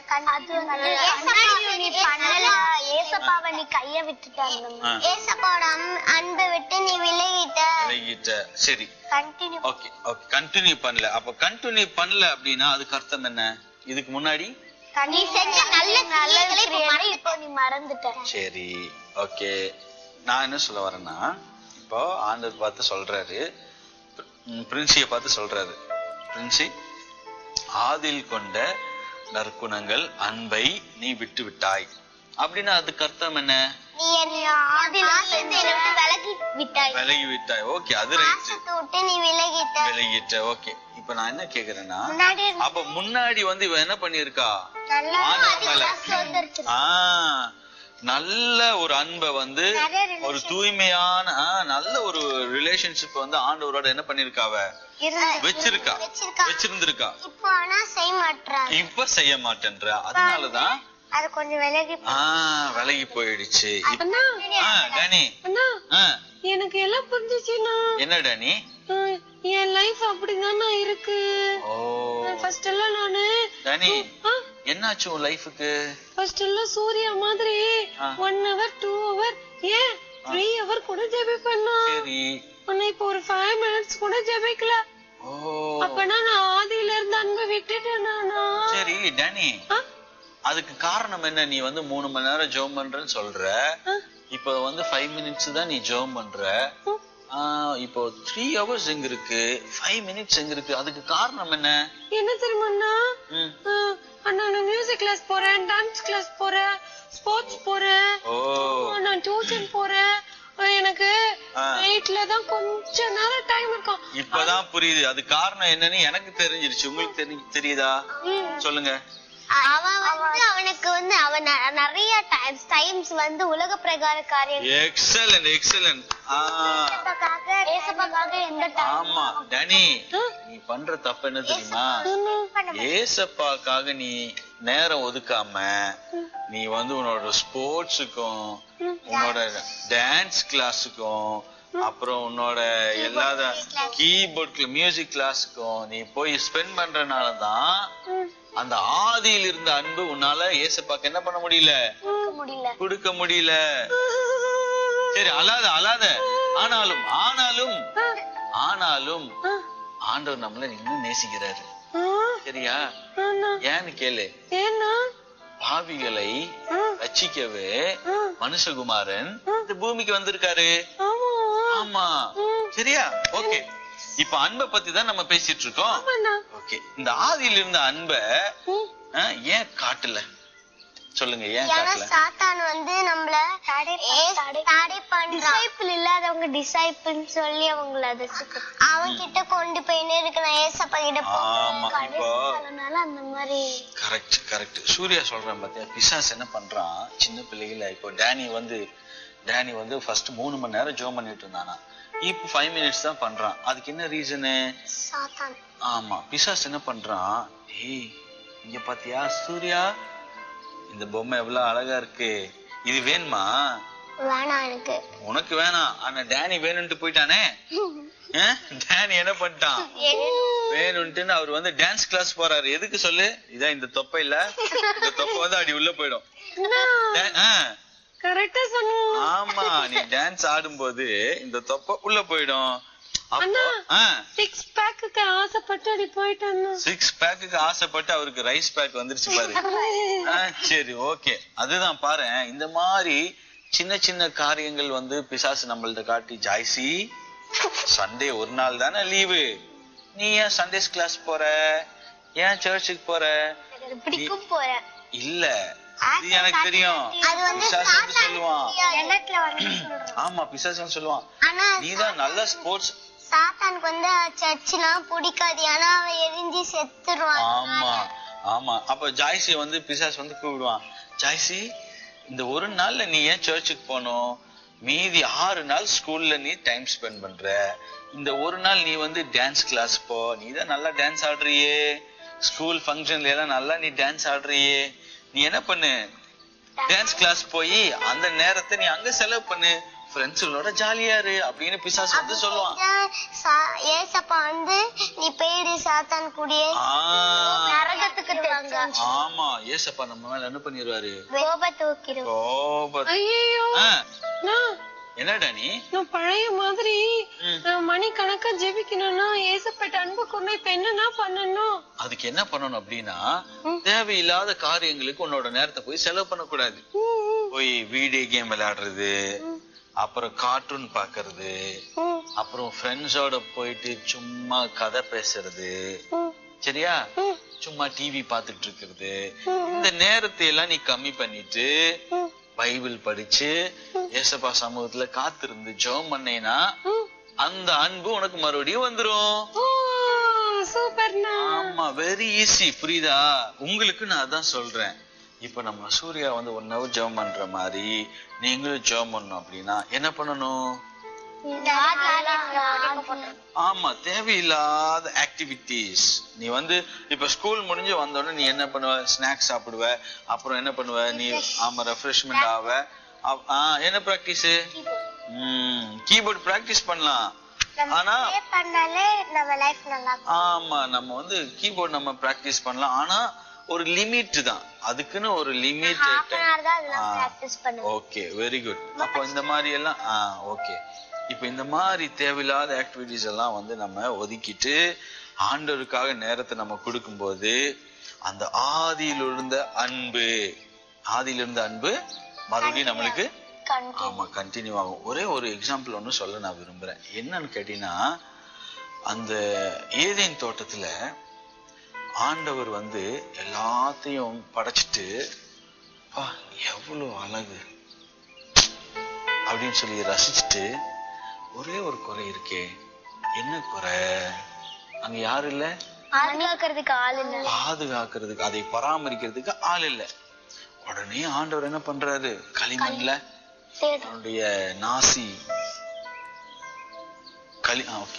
நீ பண்ணல ஏசப்பாவை நீ கைய விட்டுட்ட ஆ. ஏசப்பாவோட அன்பை விட்டு நீ விலகிட்ட விலகிட்ட சரி கண்டினியூ ஓகே ஓகே கண்டினியூ பண்ணல அப்ப கண்டினியூ பண்ணல அப்படின்னா அதுக்கு அர்த்தம் என்ன இதுக்கு முன்னாடி நீ செஞ்ச நல்ல நல்ல இப்போ நீ மறந்துட்ட சரி ஓகே நான் என்ன சொல்ல வரேன்னா இப்போ ஆண்டவர் பார்த்து சொல்றாரு ம், பிரின்சியை பார்த்து சொல்றாரு பிரின்சி ஆதில் கொண்ட நற்குணங்கள் அன்பை நீ விட்டு விட்டாய் அப்படின்னா அதுக்கு அர்த்தம் என்ன நீ என்னை ஆதில இருந்து என்னை விட்டு விலகி விட்டாய் விலகி விட்டாய் ஓகே அது ரைட் பாசத்தை விட்டு நீ விலகிட்ட விலகிட்ட ஓகே இப்ப நான் என்ன கேக்குறேன்னா முன்னாடி அப்ப முன்னாடி வந்து இவ என்ன பண்ணிருக்கா நல்லா ஆண்டவர் மேல சொந்தரிச்சு ஆ நல்ல ஒரு அன்பை வந்து ஒரு தூய்மையான ஆ, நல்ல ஒரு ரிலேஷன்ஷிப் வந்து ஆண்டவரோட என்ன பண்ணிருக்காவ வச்சிருக்கா வச்சிருக்கா. வச்சிருந்திருக்கா இப்போ ஆனா செய்ய மாட்டான் இப்ப செய்ய மாட்டேன்ற அதனாலதான் அது கொஞ்சம் விலகி ஆ விலகி போயிடுச்சு இப்ப- அண்ணா ஆ டேனி அண்ணா ஆ எனக்கு எல்லாம் புரிஞ்சுச்சுண்ணா என்ன டேனி ஆ, என் லைஃப் அப்படிதாண்ணா இருக்கு ஓ ஃபர்ஸ்ட் எல்லாம் நானு டேனி ஆ, என்னாச்சு உன் லைஃபுக்கு ஃபர்ஸ்ட் எல்லாம் சூர்யா மாதிரி ஆ. ஒன் ஹவர் டூ ஹவர் ஏன் த்ரீ ஹவர் கூட ஜெபிப்பேண்ணா சரி ஆனா இப்போ ஒரு ஃபைவ் மினிட்ஸ் கூட ஜெபிக்கல ஓ அப்பனா நான் ஆதியில இருந்து அன்பை விட்டுட்டேனா சரி டேனி அதுக்கு காரணம் என்ன நீ வந்து மூணு மணி நேரம் ஜெபம் பண்றேன்னு சொல்ற இப்போ வந்து ஃபைவ் மினிட்ஸ் தான் நீ ஜெபம் பண்ற ஆஹ் இப்போ த்ரீ ஹவர்ஸ் எங்க இருக்கு ஃபைவ் மினிட்ஸ் எங்க இருக்கு அதுக்கு காரணம் என்ன என்ன தெரியுமாண்ணா ம். ஆ, அண்ணா நான் மியூசிக் கிளாஸ் போறேன் டான்ஸ் கிளாஸ் போறேன் ஸ்போர்ட்ஸ் போறேன் ஓ ஆ, நான் டியூஷன் போறேன் ஆ, எனக்கு ஆ. நைட்ல தான் கொஞ்ச நேரம் டைம் இருக்கும் இப்பதான் புரியுது அது காரணம் என்னன்னு எனக்கு தெரிஞ்சிருச்சு உங்களுக்கு தெரி தெரியுதா சொல்லுங்க அவன் வந்து அவனுக்கு வந்து அவன் ந- நிறைய டைம்ஸ் டைம்ஸ் வந்து உலக பிரகார காரியங்கள் எக்ஸலன்ட் எக்ஸலன்ட் ஏசப்பாக்காக ஏசப்பாக்காக எந்த time ஆமா டனி நீ பண்ற தப்பு என்ன தெரியுமா ஏசப்பாக்காக நீ நேரம் ஒதுக்காம நீ வந்து உன்னோட ஸ்போர்ட்ஸுக்கும் உன்னோட டான்ஸ் கிளாஸுக்கும் அப்புறம் உன்னோட எல்லா கீபோர்ட் மியூசிக் கிளாஸுக்கும் நீ போய் ஸ்பெண்ட் பண்றனால தான் அந்த ஆதியில் இருந்த அன்பு உன்னால ஏசப்பாக்கு என்ன பண்ண முடியல கொடுக்க முடியல கொடுக்க முடியல சரி அழாத அழாத ஆனாலும் ஆனாலும் ஆனாலும் ஆண்டவர் நம்மள இன்னும் நேசிக்கிறாரு ஆ, சரியா அண்ணா, ஏன்னு கேளு ஏன்னா பாவிகளை ஆ, ரட்சிக்கவே ஆ, மனுஷகுமாரன் இந்த பூமிக்கு வந்திருக்காரு ஆமா ஆமா சரியா ஓகே இப்ப அன்பை பத்தி தான் நம்ம பேசிட்டு இருக்கோம் அண்ணா ஓகே இந்த ஆதியில இருந்த அன்பை ம், ஆ, ஏன் காட்டல சொல்லுங்க ஏன் ஏன்னா காட்டல சாத்தான் வந்து நம்மள தடை பண்றான் டிசைபிள் இல்லாதவங்க டிசைபிள் சொல்லி அவங்கள அது அவன் கிட்ட கொண்டு போயின்னு இருக்கு நான் ஏசப்பா கிட்ட ஆமா இப்போ அதனால அந்த மாதிரி கரெக்ட் கரெக்ட் சூர்யா சொல்றேன் பாத்தியா பிசாஸ் என்ன பண்றான் சின்ன பிள்ளைகள இப்போ டேனி வந்து டேனி வந்து ஃபர்ஸ்ட் மூணு மணி நேரம் ஜோம் பண்ணிட்டு இருந்தானா இப்போ ஃபைவ் மினிட்ஸ் தான் பண்றான் அதுக்கு என்ன ரீசனு சாத்தான் ஆமா பிசாஸ் என்ன பண்றான் ஏய் இங்க பாத்தியா சூர்யா இந்த பொம்மை எவ்வளவு அழகா இருக்கு இது வேணுமா வேணாம் எனக்கு உனக்கு வேணாம் ஆனா டேனி வேணும்ட்டு போயிட்டானே ஆ? டேனி என்ன பண்ணிட்டான் வேணும்ட்டுன்னு அவர் வந்து டான்ஸ் கிளாஸ் போறாரு எதுக்கு சொல்லு இதான் இந்த தொப்பை இல்ல இந்த தொப்பை வந்து அடி உள்ள போயிடும் டே- ஆ, கரெக்டா சொன்னீங்க ஆமா நீ டான்ஸ் ஆடும்போது இந்த தொப்பை உள்ள போயிடும் அண்ணா. அப்போ சிக்ஸ் பேக்குக்கு ஆசைப்பட்டு அப்படி போயிட்டேன் சிக்ஸ் பேக்குக்கு ஆசைப்பட்டு அவருக்கு ரைஸ் பேக் வந்துருச்சு பாரு ஆ, சரி ஓகே அதுதான் பாரு இந்த மாதிரி சின்ன சின்ன காரியங்கள் வந்து பிசாசு நம்மள்ட்ட காட்டி ஜாய்சி சண்டே ஒரு நாள் தானே லீவு நீ ஏன் சண்டேஸ் கிளாஸ் போற ஏன் சர்ச்சுக்கு போற பிடிக்கும் போறேன் இல்ல இது எனக்கு தெரியும் அது வந்து பிசாசுன்னு சொல்லுவான் எண்ணத்துல வந்து சொல்றோம் ஆமா பிசாசுன்னு சொல்லுவான் ஆனா நீதான் நல்ல ஸ்போர்ட்ஸ் சாத்தானுக்கு வந்து சர்ச்சுனா பிடிக்காது ஏன்னா அவன் எரிஞ்சு செத்துருவான் ஆமா ஆமா அப்ப ஜாய்சி வந்து பிசாஸ் வந்து கூப்பிடுவான் ஜாய்சி இந்த ஒரு நாள்ல நீ ஏன் சர்ச்சுக்கு போகணும் மீதி ஆறு நாள் ஸ்கூல்ல நீ டைம் ஸ்பெண்ட் பண்ற இந்த ஒரு நாள் நீ வந்து டான்ஸ் கிளாஸ் போ நீ தான் நல்லா டான்ஸ் ஆடுறியே ஸ்கூல் ஃபங்க்ஷன்ல எல்லாம் நல்லா நீ டான்ஸ் ஆடுறியே நீ என்ன பண்ணு டான்ஸ் கிளாஸ் போய் அந்த நேரத்தை நீ அங்க செலவு பண்ணு ஃப்ரெண்ட்ஸுகளோட ஜாலியா இரு அப்படின்னு பிசாசு வந்து சொல்லுவான் சா- ஏசப்பா வந்து நீ போயிடு சாத்தான் கூடிய ஆ நரகத்துக்கு திருவாங்க ஆமா ஏசப்பா நம்ம மேல என்ன பண்ணிடுவாரு கோபத்தை ஊக்கிடுவோம் கோப ஐயோ ஆ, நான் என்னடா நீ நான் பழைய மாதிரி ம். நான் மணிக்கணக்கா ஜெபிக்கணும்னா ஏசப்பட்ட அன்பு கொண்டு இப்ப என்னன்னா பண்ணணும் அதுக்கு என்ன பண்ணணும் அப்படின்னா ம். தேவையில்லாத காரியங்களுக்கு உன்னோட நேரத்தை போய் செலவு பண்ணக்கூடாது ம், ம், போய் வீடியோ கேம் விளையாடுறது ம், அப்புறம் கார்ட்டூன் பாக்குறது ம், அப்புறம் ஃப்ரெண்ட்ஸோட போயிட்டு சும்மா கதை பேசுறது ம், சரியா ம், சும்மா டிவி பார்த்துட்டு இருக்கிறது ம், இந்த நேரத்தை எல்லாம் நீ கம்மி பண்ணிட்டு ம், பைபிள் படிச்சு ஏசப்பா சமூகத்துல காத்திருந்து ஜெபம் பண்ணேன்னா ம். அந்த அன்பு உனக்கு மறுபடியும் வந்துரும் ஓ, சூப்பர்ண்ணா ஆமா வெரி ஈஸி புரியுதா உங்களுக்கு நான் அதான் சொல்றேன் இப்ப நம்ம சூர்யா வந்து ஒன் ஹவர் ஜெபம் பண்ற மாதிரி நீங்களும் ஜெபம் பண்ணணும் அப்படின்னா என்ன பண்ணணும் ஆமா தேவையில்லாத ஆக்டிவிட்டிஸ் நீ வந்து இப்ப ஸ்கூல் முடிஞ்சு வந்தோடனே நீ என்ன பண்ணுவ ஸ்நாக்ஸ் சாப்பிடுவ அப்புறம் என்ன பண்ணுவ நீ ஆமா ரெஃப்ரெஷ்மெண்ட் ஆவ அப்- ஆ, என்ன பிராக்டிஸ் ம் கீபோர்ட் பிராக்டிஸ் பண்ணலாம் ஆனா பண்ணாலே நம்ம லைஃப் நல்லா இருக்கும். ஆமா நம்ம வந்து கீபோர்ட் நம்ம பிராக்டிஸ் பண்ணலாம் ஆனா ஒரு லிமிட் தான் அதுக்குன்னு ஒரு லிமிட் half an hour தான் அதெல்லாம் practice பண்ணுவேன். ஓகே வெரி குட் அப்போ இந்த மாதிரி எல்லாம் ஆ ஓகே இப்போ இந்த மாதிரி தேவையில்லாத ஆக்டிவிட்டிஸ் எல்லாம் வந்து நம்ம ஒதுக்கிட்டு ஆண்டவருக்காக நேரத்தை நம்ம கொடுக்கும்போது அந்த ஆதியில் இருந்த அன்பு ஆதியில் இருந்த அன்பு மறுபடியும் நம்மளுக்கு Continue. ஆமா கண்டினியூ ஆகும் ஒரே ஒரு எக்ஸாம்பிள் ஒன்று சொல்ல நான் விரும்புறேன் என்னன்னு கேட்டீங்கன்னா அந்த ஏதேன் தோட்டத்துல ஆண்டவர் வந்து எல்லாத்தையும் படைச்சிட்டு "அப்பா, எவ்வளவு அழகு அப்படின்னு சொல்லி ரசிச்சுட்டு ஒரே ஒரு குறை இருக்கே என்ன குறை அங்க யாரும் இல்ல பாதுகாக்கிறதுக்கு ஆள் இல்ல பாதுகாக்கிறதுக்கு அதை பராமரிக்கிறதுக்கு ஆள் இல்ல உடனே ஆண்டவர் என்ன பண்றாரு களிமண்ல தேடு. அவனுடைய நாசி களி ஓகே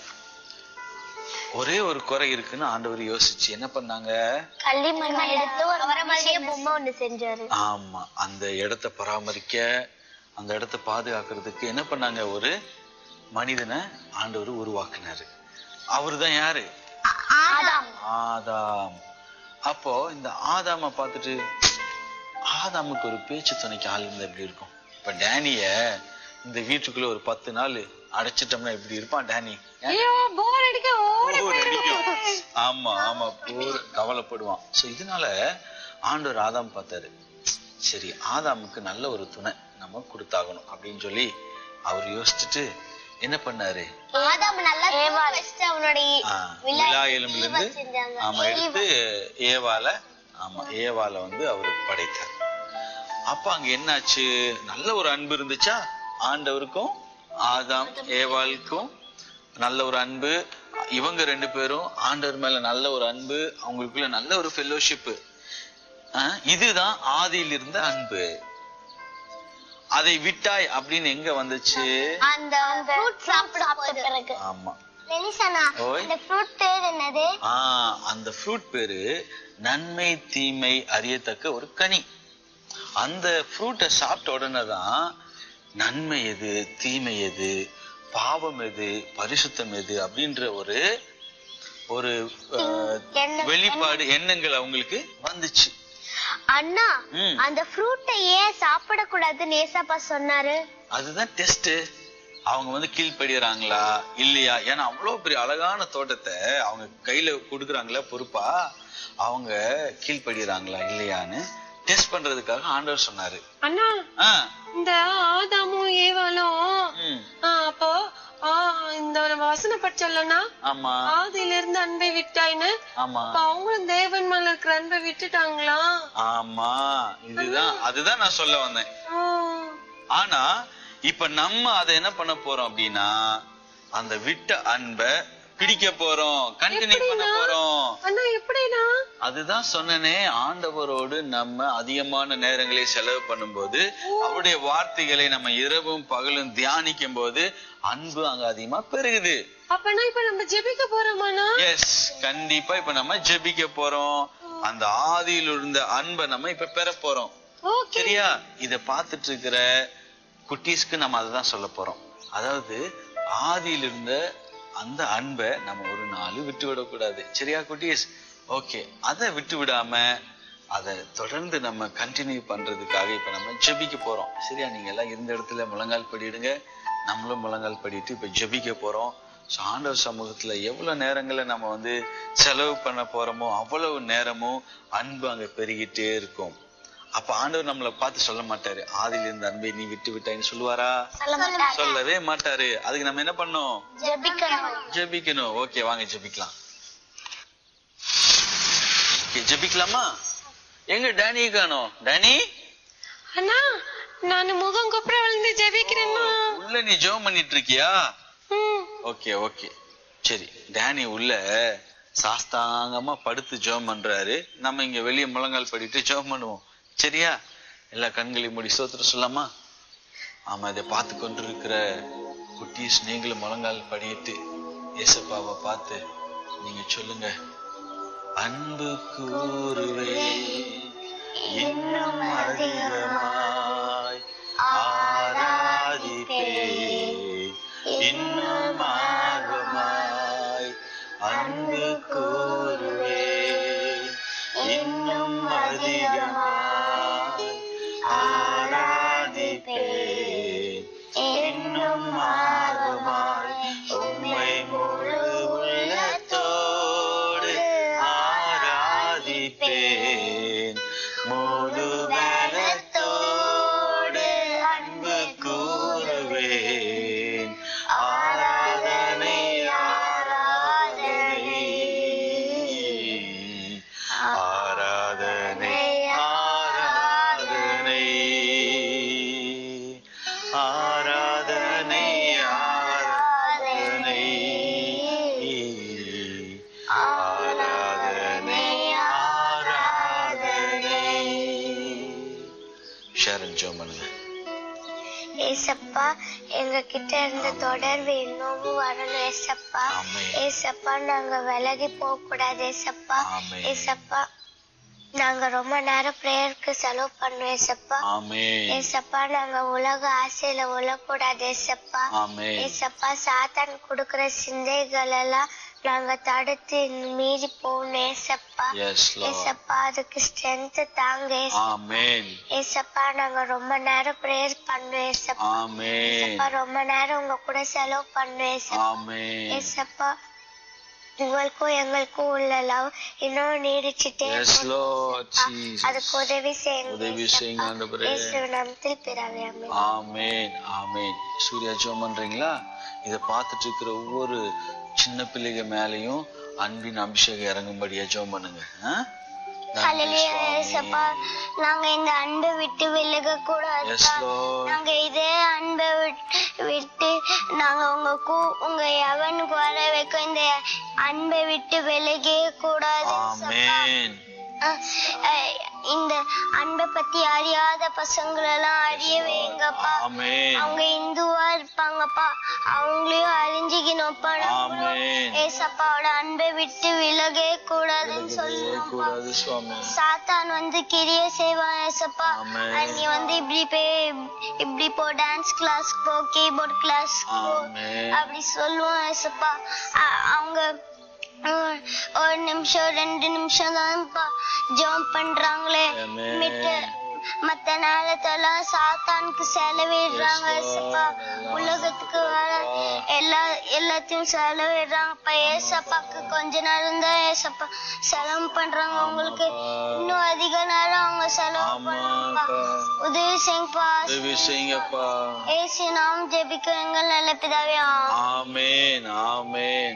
ஒரே ஒரு குறை இருக்குன்னு ஆண்டவர் யோசிச்சு என்ன பண்ணாங்க களிமண்ணை எடுத்து ஒரு அவரை மாதிரியே பொம்மை ஒண்ணு செஞ்சாரு ஆமா அந்த இடத்தை பராமரிக்க அந்த இடத்தை பாதுகாக்கிறதுக்கு என்ன பண்ணாங்க ஒரு மனிதனை ஆண்டவர் உருவாக்குனாரு அவர்தான் யாரு ஆதாம் ஆதாம் அப்போ இந்த ஆதாம பார்த்துட்டு ஆதாமுக்கு ஒரு பேச்சு துணைக்கு ஆள் இருந்தா எப்படி இருக்கும் இப்ப டேனிய இந்த வீட்டுக்குள்ள ஒரு பத்து நாள் அடைச்சிட்டோம்னா எப்படி இருப்பான் டேனி ஐயோ போர் அடிக்க ஓடி போர் போயிடுவோம் அடிக்கும். ஆமா ஆமா போர் கவலைப்படுவான் சோ இதனால ஆண்டவர் ஆதாம் பார்த்தாரு சரி ஆதாமுக்கு நல்ல ஒரு துணை நம்ம கொடுத்தாகணும் அப்படின்னு சொல்லி அவர் யோசிச்சுட்டு என்ன பண்ணாரு ஆதாம் நல்லா வச்சுட்டு அவனுடைய ஆ, விலா எலும்புல இருந்து செஞ்சாங்க. ஆமா எடுத்து ஏவால ஆமா ஏவால வந்து அவர் படைத்தார் அப்ப அங்க என்னாச்சு நல்ல ஒரு அன்பு இருந்துச்சா ஆண்டவருக்கும் ஆதாம் ஏவாளுக்கும் நல்ல ஒரு அன்பு இவங்க ரெண்டு பேரும் ஆண்டவர் மேல நல்ல ஒரு அன்பு அவங்களுக்குள்ள நல்ல ஒரு ஃபெல்லோஷிப் இதுதான் ஆதியில் இருந்த அன்பு அதை விட்டாய் அப்படின்னு எங்க வந்துச்சு அந்த ஃப்ரூட் சாப்பிட பிறகு ஆமா வெளிசனா ஓய். அந்த ஃப்ரூட் பேர் என்னது ஆ அந்த ஃப்ரூட் பேரு நன்மை தீமை அறியத்தக்க ஒரு கனி அந்த ஃப்ரூட்டை சாப்பிட்ட உடனே தான் நன்மை எது தீமை எது பாவம் எது பரிசுத்தம் எது அப்படின்ற ஒரு ஒரு அஹ், எண்ணம். வெளிப்பாடு எண்ணங்கள் அவங்களுக்கு வந்துச்சு அண்ணா ம். அந்த ஃப்ரூட்டை ஏன் சாப்பிடக்கூடாதுன்னு ஏசப்பா சொன்னாரு அதுதான் டெஸ்ட் அவங்க வந்து கீழ்ப்படிறாங்களா இல்லையா ஏன்னா அவ்வளவு பெரிய அழகான தோட்டத்தை அவங்க கையில கொடுக்குறாங்களா பொறுப்பா அவங்க கீழ்ப்படிறாங்களா இல்லையான்னு டெஸ்ட் பண்றதுக்காக ஆண்டவர் சொன்னாரு அண்ணா ஆ, இந்த ஆதாமும் ஏவாலும் ம், ஆ, அப்போ ஆ இந்த நம்ம வசனம் படிச்சோம்லன்னா ஆமா ஆதியில இருந்து அன்பை விட்டாய்ன்னு ஆமா அப்ப அவங்களும் தேவன் மேல இருக்கிற அன்பை விட்டுட்டாங்களா ஆமா இதுதான் அதுதான் நான் சொல்ல வந்தேன் ஓ, ஆனா இப்ப நம்ம அதை என்ன பண்ண போறோம் அப்படின்னா அந்த விட்ட அன்பை பிடிக்க போறோம் கண்டினியூ பண்ண எப்படிண்ணா? போறோம் அண்ணா எப்படிண்ணா அதுதான் சொன்னனே ஆண்டவரோடு நம்ம அதிகமான நேரங்களை செலவு பண்ணும்போது அவருடைய வார்த்தைகளை நம்ம இரவும் பகலும் தியானிக்கும் போது அன்பு அங்க அதிகமா பெருகுது அப்பனா இப்ப நம்ம ஜெபிக்க போறோமாண்ணா எஸ் கண்டிப்பா இப்ப நம்ம ஜெபிக்க போறோம் அந்த ஆதியில் இருந்த அன்பை நம்ம இப்ப பெற போறோம் ஓகே சரியா இத பார்த்துட்டு இருக்கிற குட்டீஸ்க்கு நம்ம அதுதான் சொல்ல போறோம் அதாவது ஆதியில் இருந்த அந்த அன்பை நம்ம ஒரு நாள் விட்டு விடக்கூடாது சரியா குட்டீஸ் ஓகே அதை விட்டு விடாம அதை தொடர்ந்து நம்ம கண்டினியூ பண்றதுக்காக இப்ப நம்ம ஜெபிக்க போறோம் சரியா நீங்க எல்லாம் இருந்த இடத்துல முழங்கால் படிடுங்க நம்மளும் முழங்கால் படிட்டு இப்ப ஜெபிக்க போறோம் ஸோ ஆண்டவர் சமூகத்துல எவ்வளவு நேரங்களை நம்ம வந்து செலவு பண்ண போறோமோ அவ்வளவு நேரமும் அன்பு அங்க பெருகிட்டே இருக்கும் அப்ப ஆண்டவர் நம்மளை பார்த்து சொல்ல மாட்டாரு ஆதியில இருந்த அன்பை நீ விட்டு விட்டாய்ன்னு சொல்லுவாரா சொல்ல மாட்டாங்க சொல்லவே மாட்டாரு அதுக்கு நம்ம என்ன பண்ணோம் ஜெபிக்கணும் ஜெபிக்கணும் ஓகே வாங்க ஜெபிக்கலாம் Okay, ஜெபிக்கலாமா எங்க டேனி காணோம் டேனி அண்ணா நான் முகம் கொப்புற விழுந்து ஜெபிக்கிறேன்னா உள்ள நீ ஜெபம் பண்ணிட்டு இருக்கியா ம், ஓகே ஓகே சரி டேனி உள்ள சாஸ்தாங்கமா படுத்து ஜெபம் பண்றாரு நம்ம இங்க வெளிய முழங்கால் படிட்டு ஜெபம் பண்ணுவோம் சரியா எல்லா கண்களையும் மூடி சோத்திர சொல்லாமா ஆமா இதை பார்த்து கொண்டிருக்கிற குட்டீஸ் நீங்களும் முழங்கால் படிட்டு ஏசப்பாவை பார்த்து நீங்க சொல்லுங்க அன்பு கூறுவே இன்னும் அதிகமாய் ஆராதிப்பே இன்னும் ஆர்வமாய் அன்பு கூறுவே இன்னும் அதிகமாய் ஆராதிப்பே இன்னும் ஆர்வமாய் உம்மை முழு உள்ளத்தோடு ஆராதிப்பேன் முழு பலத்தோடு அன்பு கூறுவேன் ஆராதனை ஆராதனை ஆராதனை ஆராதனை ஆராதனை ஆராதனை ஆராதனை ஆராதனை ஷேரன் ஜோம் பண்ணுங்க ஏசப்பா எங்க கிட்ட இருந்த தொடர்பு இன்னமும் வரணும் ஏசப்பா ஆமென். ஏசப்பா நாங்க விலகி போக கூடாது ஏசப்பா ஆமென். ஏசப்பா நாங்க ரொம்ப நேரம் பிரேயருக்கு செலவு பண்ணுவோம் ஏசப்பா ஆமென் ஏசப்பா நாங்க உலக ஆசையில உழக்கூடாது ஏசப்பா ஆமென் ஏசப்பா சாத்தான் கொடுக்கிற சிந்தைகள் எல்லாம் நாங்க தடுத்து மீறி போகணும் ஏசப்பா எஸ் லார்ட் ஏசப்பா அதுக்கு ஸ்ட்ரென்த் தாங்க ஏசப்பா. ஆமென் ஏசப்பா நாங்க ரொம்ப நேரம் பிரேயர் பண்ணுவோம் ஏசப்பா ஆமென் ஏசப்பா ரொம்ப நேரம் உங்க கூட செலவு பண்ணுவேன் ஏசப்பா ஆமென் ஏசப்பா உங்களுக்கும் எங்களுக்கும் உள்ள லவ் இன்னும் நீடிச்சுட்டே எஸ் இருக்கணும் லார்ட் ஏசப்பா. ஜீசஸ் அதுக்கு உதவி செய்யுங்க உதவி ஏசப்பா. செய்யுங்க ஆண்டவரே. இயேசு நாமத்தில் பிறவே ஆமென். ஆமென் ஆமென் சூர்யா ஜெபம் பண்றீங்களா இத பார்த்துட்டு இருக்கிற ஒவ்வொரு சின்ன பிள்ளைங்க மேலயும் அன்பின் அபிஷேகம் இறங்கும்படியா ஜெபம் பண்ணுங்க ஆ? நன்றி ஹalleluya சுவாமி. ஏசப்பா நாங்க இந்த அன்பை விட்டு விலக Yes, கூடாது Lord. நாங்க இதே அன்பை விட்டு விட்டு நாங்க உங்க கூ உங்க எவனுக்கு வர வைக்கும் இந்த அன்பை விட்டு விலகவே கூடாது ஏசப்பா. ஆமென் அஹ், அஹ், இந்த அன்பை பத்தி அறியாத பசங்களெல்லாம் அறிய வைங்கப்பா ஆமென் அவங்க இந்துவா இருப்பாங்கப்பா அவங்களையும் அழிஞ்சுக்கணும்ப்பா ஆமென் ஏசப்பாவோட அன்பை விட்டு விலகவே கூடாதுன்னு விலகவே சொல்லணும்ப்பா கூடாது சுவாமி சாத்தான் வந்து கிரிய செய்வான் ஏசப்பா ஆமென். அஹ் நீ வந்து இப்படி போய் இப்படி போ டான்ஸ் கிளாஸ் போ கீபோர்ட் கிளாஸ் போ ஆமென் அப்படி சொல்லுவான் ஏசப்பா அ- அவங்க அஹ், ஒரு நிமிஷம் ரெண்டு நிமிஷம் தான்ப்பா ஜம்ப் பண்றாங்களே ஆமென். மித்த மத்த நேரத்தெல்லாம் சாத்தானுக்கு செலவிடுறாங்க Yes, Lord. ஏசப்பா உலகத்துக்கு வர எல்லா எல்லாத்தையும் செலவிடுறாங்கப்பா ஏசப்பாக்கு கொஞ்ச நேரம் தான் ஏசப்பா செலவு ஜெபம் பண்றாங்க அவங்களுக்கு ஆமாப்பா. இன்னும் அதிக நேரம் அவங்க செலவு பண்ணாங்கப்பா ஆமாப்பா உதவி செய்யுங்கப்பா உதவி செய்யுங்கப்பா ஏசி நாம் ஜெபிக்க எங்கள் நல்ல பிதாவே ஆமென். ஆமேன் ஆமேன்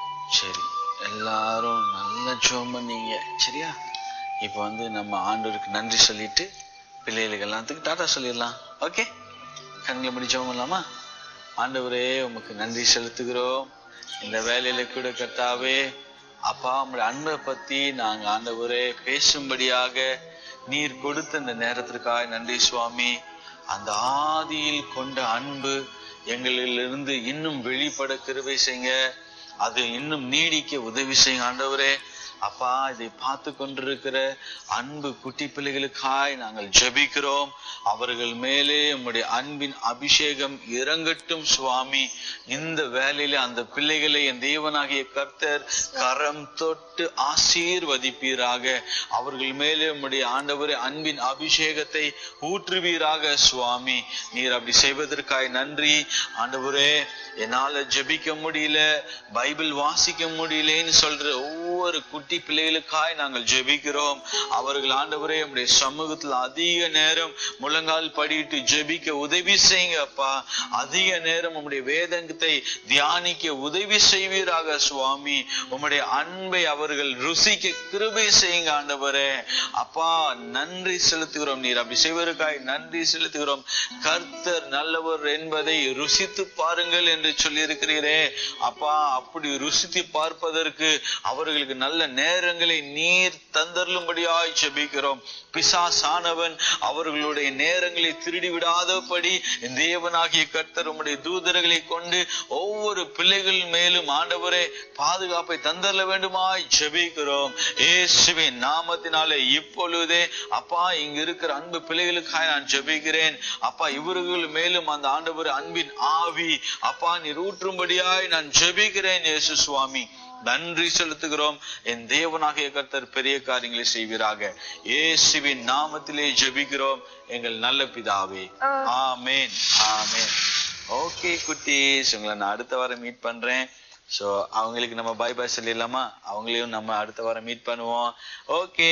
சரி எல்லாரும் நல்ல ஜோம் பண்ணீங்க சரியா இப்போ வந்து நம்ம ஆண்டவருக்கு நன்றி சொல்லிட்டு பிள்ளைகளுக்கு எல்லாத்துக்கும் டாடா சொல்லிடலாம் ஓகே கண்களை முடி ஜெபம் பண்ணலாமா ஆண்டவரே உமக்கு நன்றி செலுத்துகிறோம் இந்த வேலையில கூட கர்த்தாவே அப்பா உங்களுடைய அன்பை பத்தி நாங்க ஆண்டவரே பேசும்படியாக நீர் கொடுத்த இந்த நேரத்திற்காக நன்றி சுவாமி அந்த ஆதியில் கொண்ட அன்பு எங்களிலிருந்து இன்னும் வெளிப்பட கிருபை செய்யுங்க அது இன்னும் நீடிக்க உதவி செய்யுங்க ஆண்டவரே அப்பா இதை பார்த்து கொண்டிருக்கிற அன்பு குட்டி பிள்ளைகளுக்காய் நாங்கள் ஜெபிக்கிறோம் அவர்கள் மேலே உம்முடைய அன்பின் அபிஷேகம் இறங்கட்டும் சுவாமி இந்த வேலையில அந்த பிள்ளைகளை என் தேவனாகிய கர்த்தர் கரம் தொட்டு ஆசீர்வதிப்பீராக அவர்கள் மேலே உம்முடைய ஆண்டவரே அன்பின் அபிஷேகத்தை ஊற்றுவீராக சுவாமி நீர் அப்படி செய்வதற்காய் நன்றி ஆண்டவரே என்னால ஜெபிக்க முடியல பைபிள் வாசிக்க முடியலன்னு சொல்ற ஒவ்வொரு குட்டி பிள்ளைகளுக்காய் நாங்கள் ஜெபிக்கிறோம் அவர்கள் ஆண்டவரே உம்முடைய சமூகத்துல அதிக நேரம் முழங்கால் படிட்டு ஜெபிக்க உதவி செய்யுங்க அப்பா அதிக நேரம் உம்முடைய வேதங்கத்தை தியானிக்க உதவி செய்வீராக சுவாமி உம்முடைய அன்பை அவர்கள் ருசிக்க கிருபை செய்யுங்க ஆண்டவரே அப்பா நன்றி செலுத்துகிறோம் நீர் அப்படி செய்வதற்காய் நன்றி செலுத்துகிறோம் கர்த்தர் நல்லவர் என்பதை ருசித்து பாருங்கள் என்று சொல்லியிருக்கிறீரே அப்பா அப்படி ருசித்து பார்ப்பதற்கு அவர்களுக்கு நல்ல நேரங்களை நீர் தந்தருளும்படியாய் ஜெபிக்கிறோம் பிசாசானவன் அவர்களுடைய நேரங்களை திருடி விடாதபடி தேவனாகிய கர்த்தர் உம்முடைய தூதர்களை கொண்டு ஒவ்வொரு பிள்ளைகள் மேலும் ஆண்டவரே பாதுகாப்பை தந்தரல வேண்டுமாய் ஜெபிக்கிறோம் இயேசுவின் நாமத்தினாலே இப்பொழுதே அப்பா இங்க இருக்கிற அன்பு பிள்ளைகளுக்காக நான் ஜெபிக்கிறேன் அப்பா இவர்கள் மேலும் அந்த ஆண்டவர் அன்பின் ஆவி அப்பா நீர் ஊற்றும்படியாய் நான் ஜெபிக்கிறேன் இயேசு சுவாமி நன்றி செலுத்துகிறோம் என் தேவனாகிய கர்த்தர் பெரிய காரியங்களை செய்வீராக இயேசுவின் நாமத்திலே ஜெபிக்கிறோம் எங்கள் நல்ல பிதாவே ஆமென் ஆமென் ஓகே குட்டீஸ் உங்களை நான் அடுத்த வாரம் மீட் பண்றேன் சோ அவங்களுக்கு நம்ம பை பை சொல்லிடலாமா அவங்களையும் நம்ம அடுத்த வாரம் மீட் பண்ணுவோம் ஓகே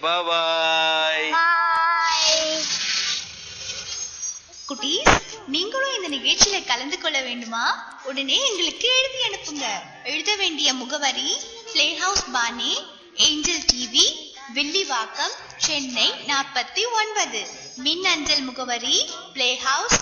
பாய் Bye. குட்டீஸ் நீங்களும் இந்த நிகழ்ச்சியில கலந்து கொள்ள வேண்டுமா உடனே எங்களுக்கு எழுதி அனுப்புங்க எழுத வேண்டிய முகவரி பிளே ஹவுஸ் பானே ஏஞ்சல் டிவி வில்லிவாக்கம் சென்னை நாற்பத்தி ஒன்பது மின் அஞ்சல் முகவரி பிளே ஹவுஸ்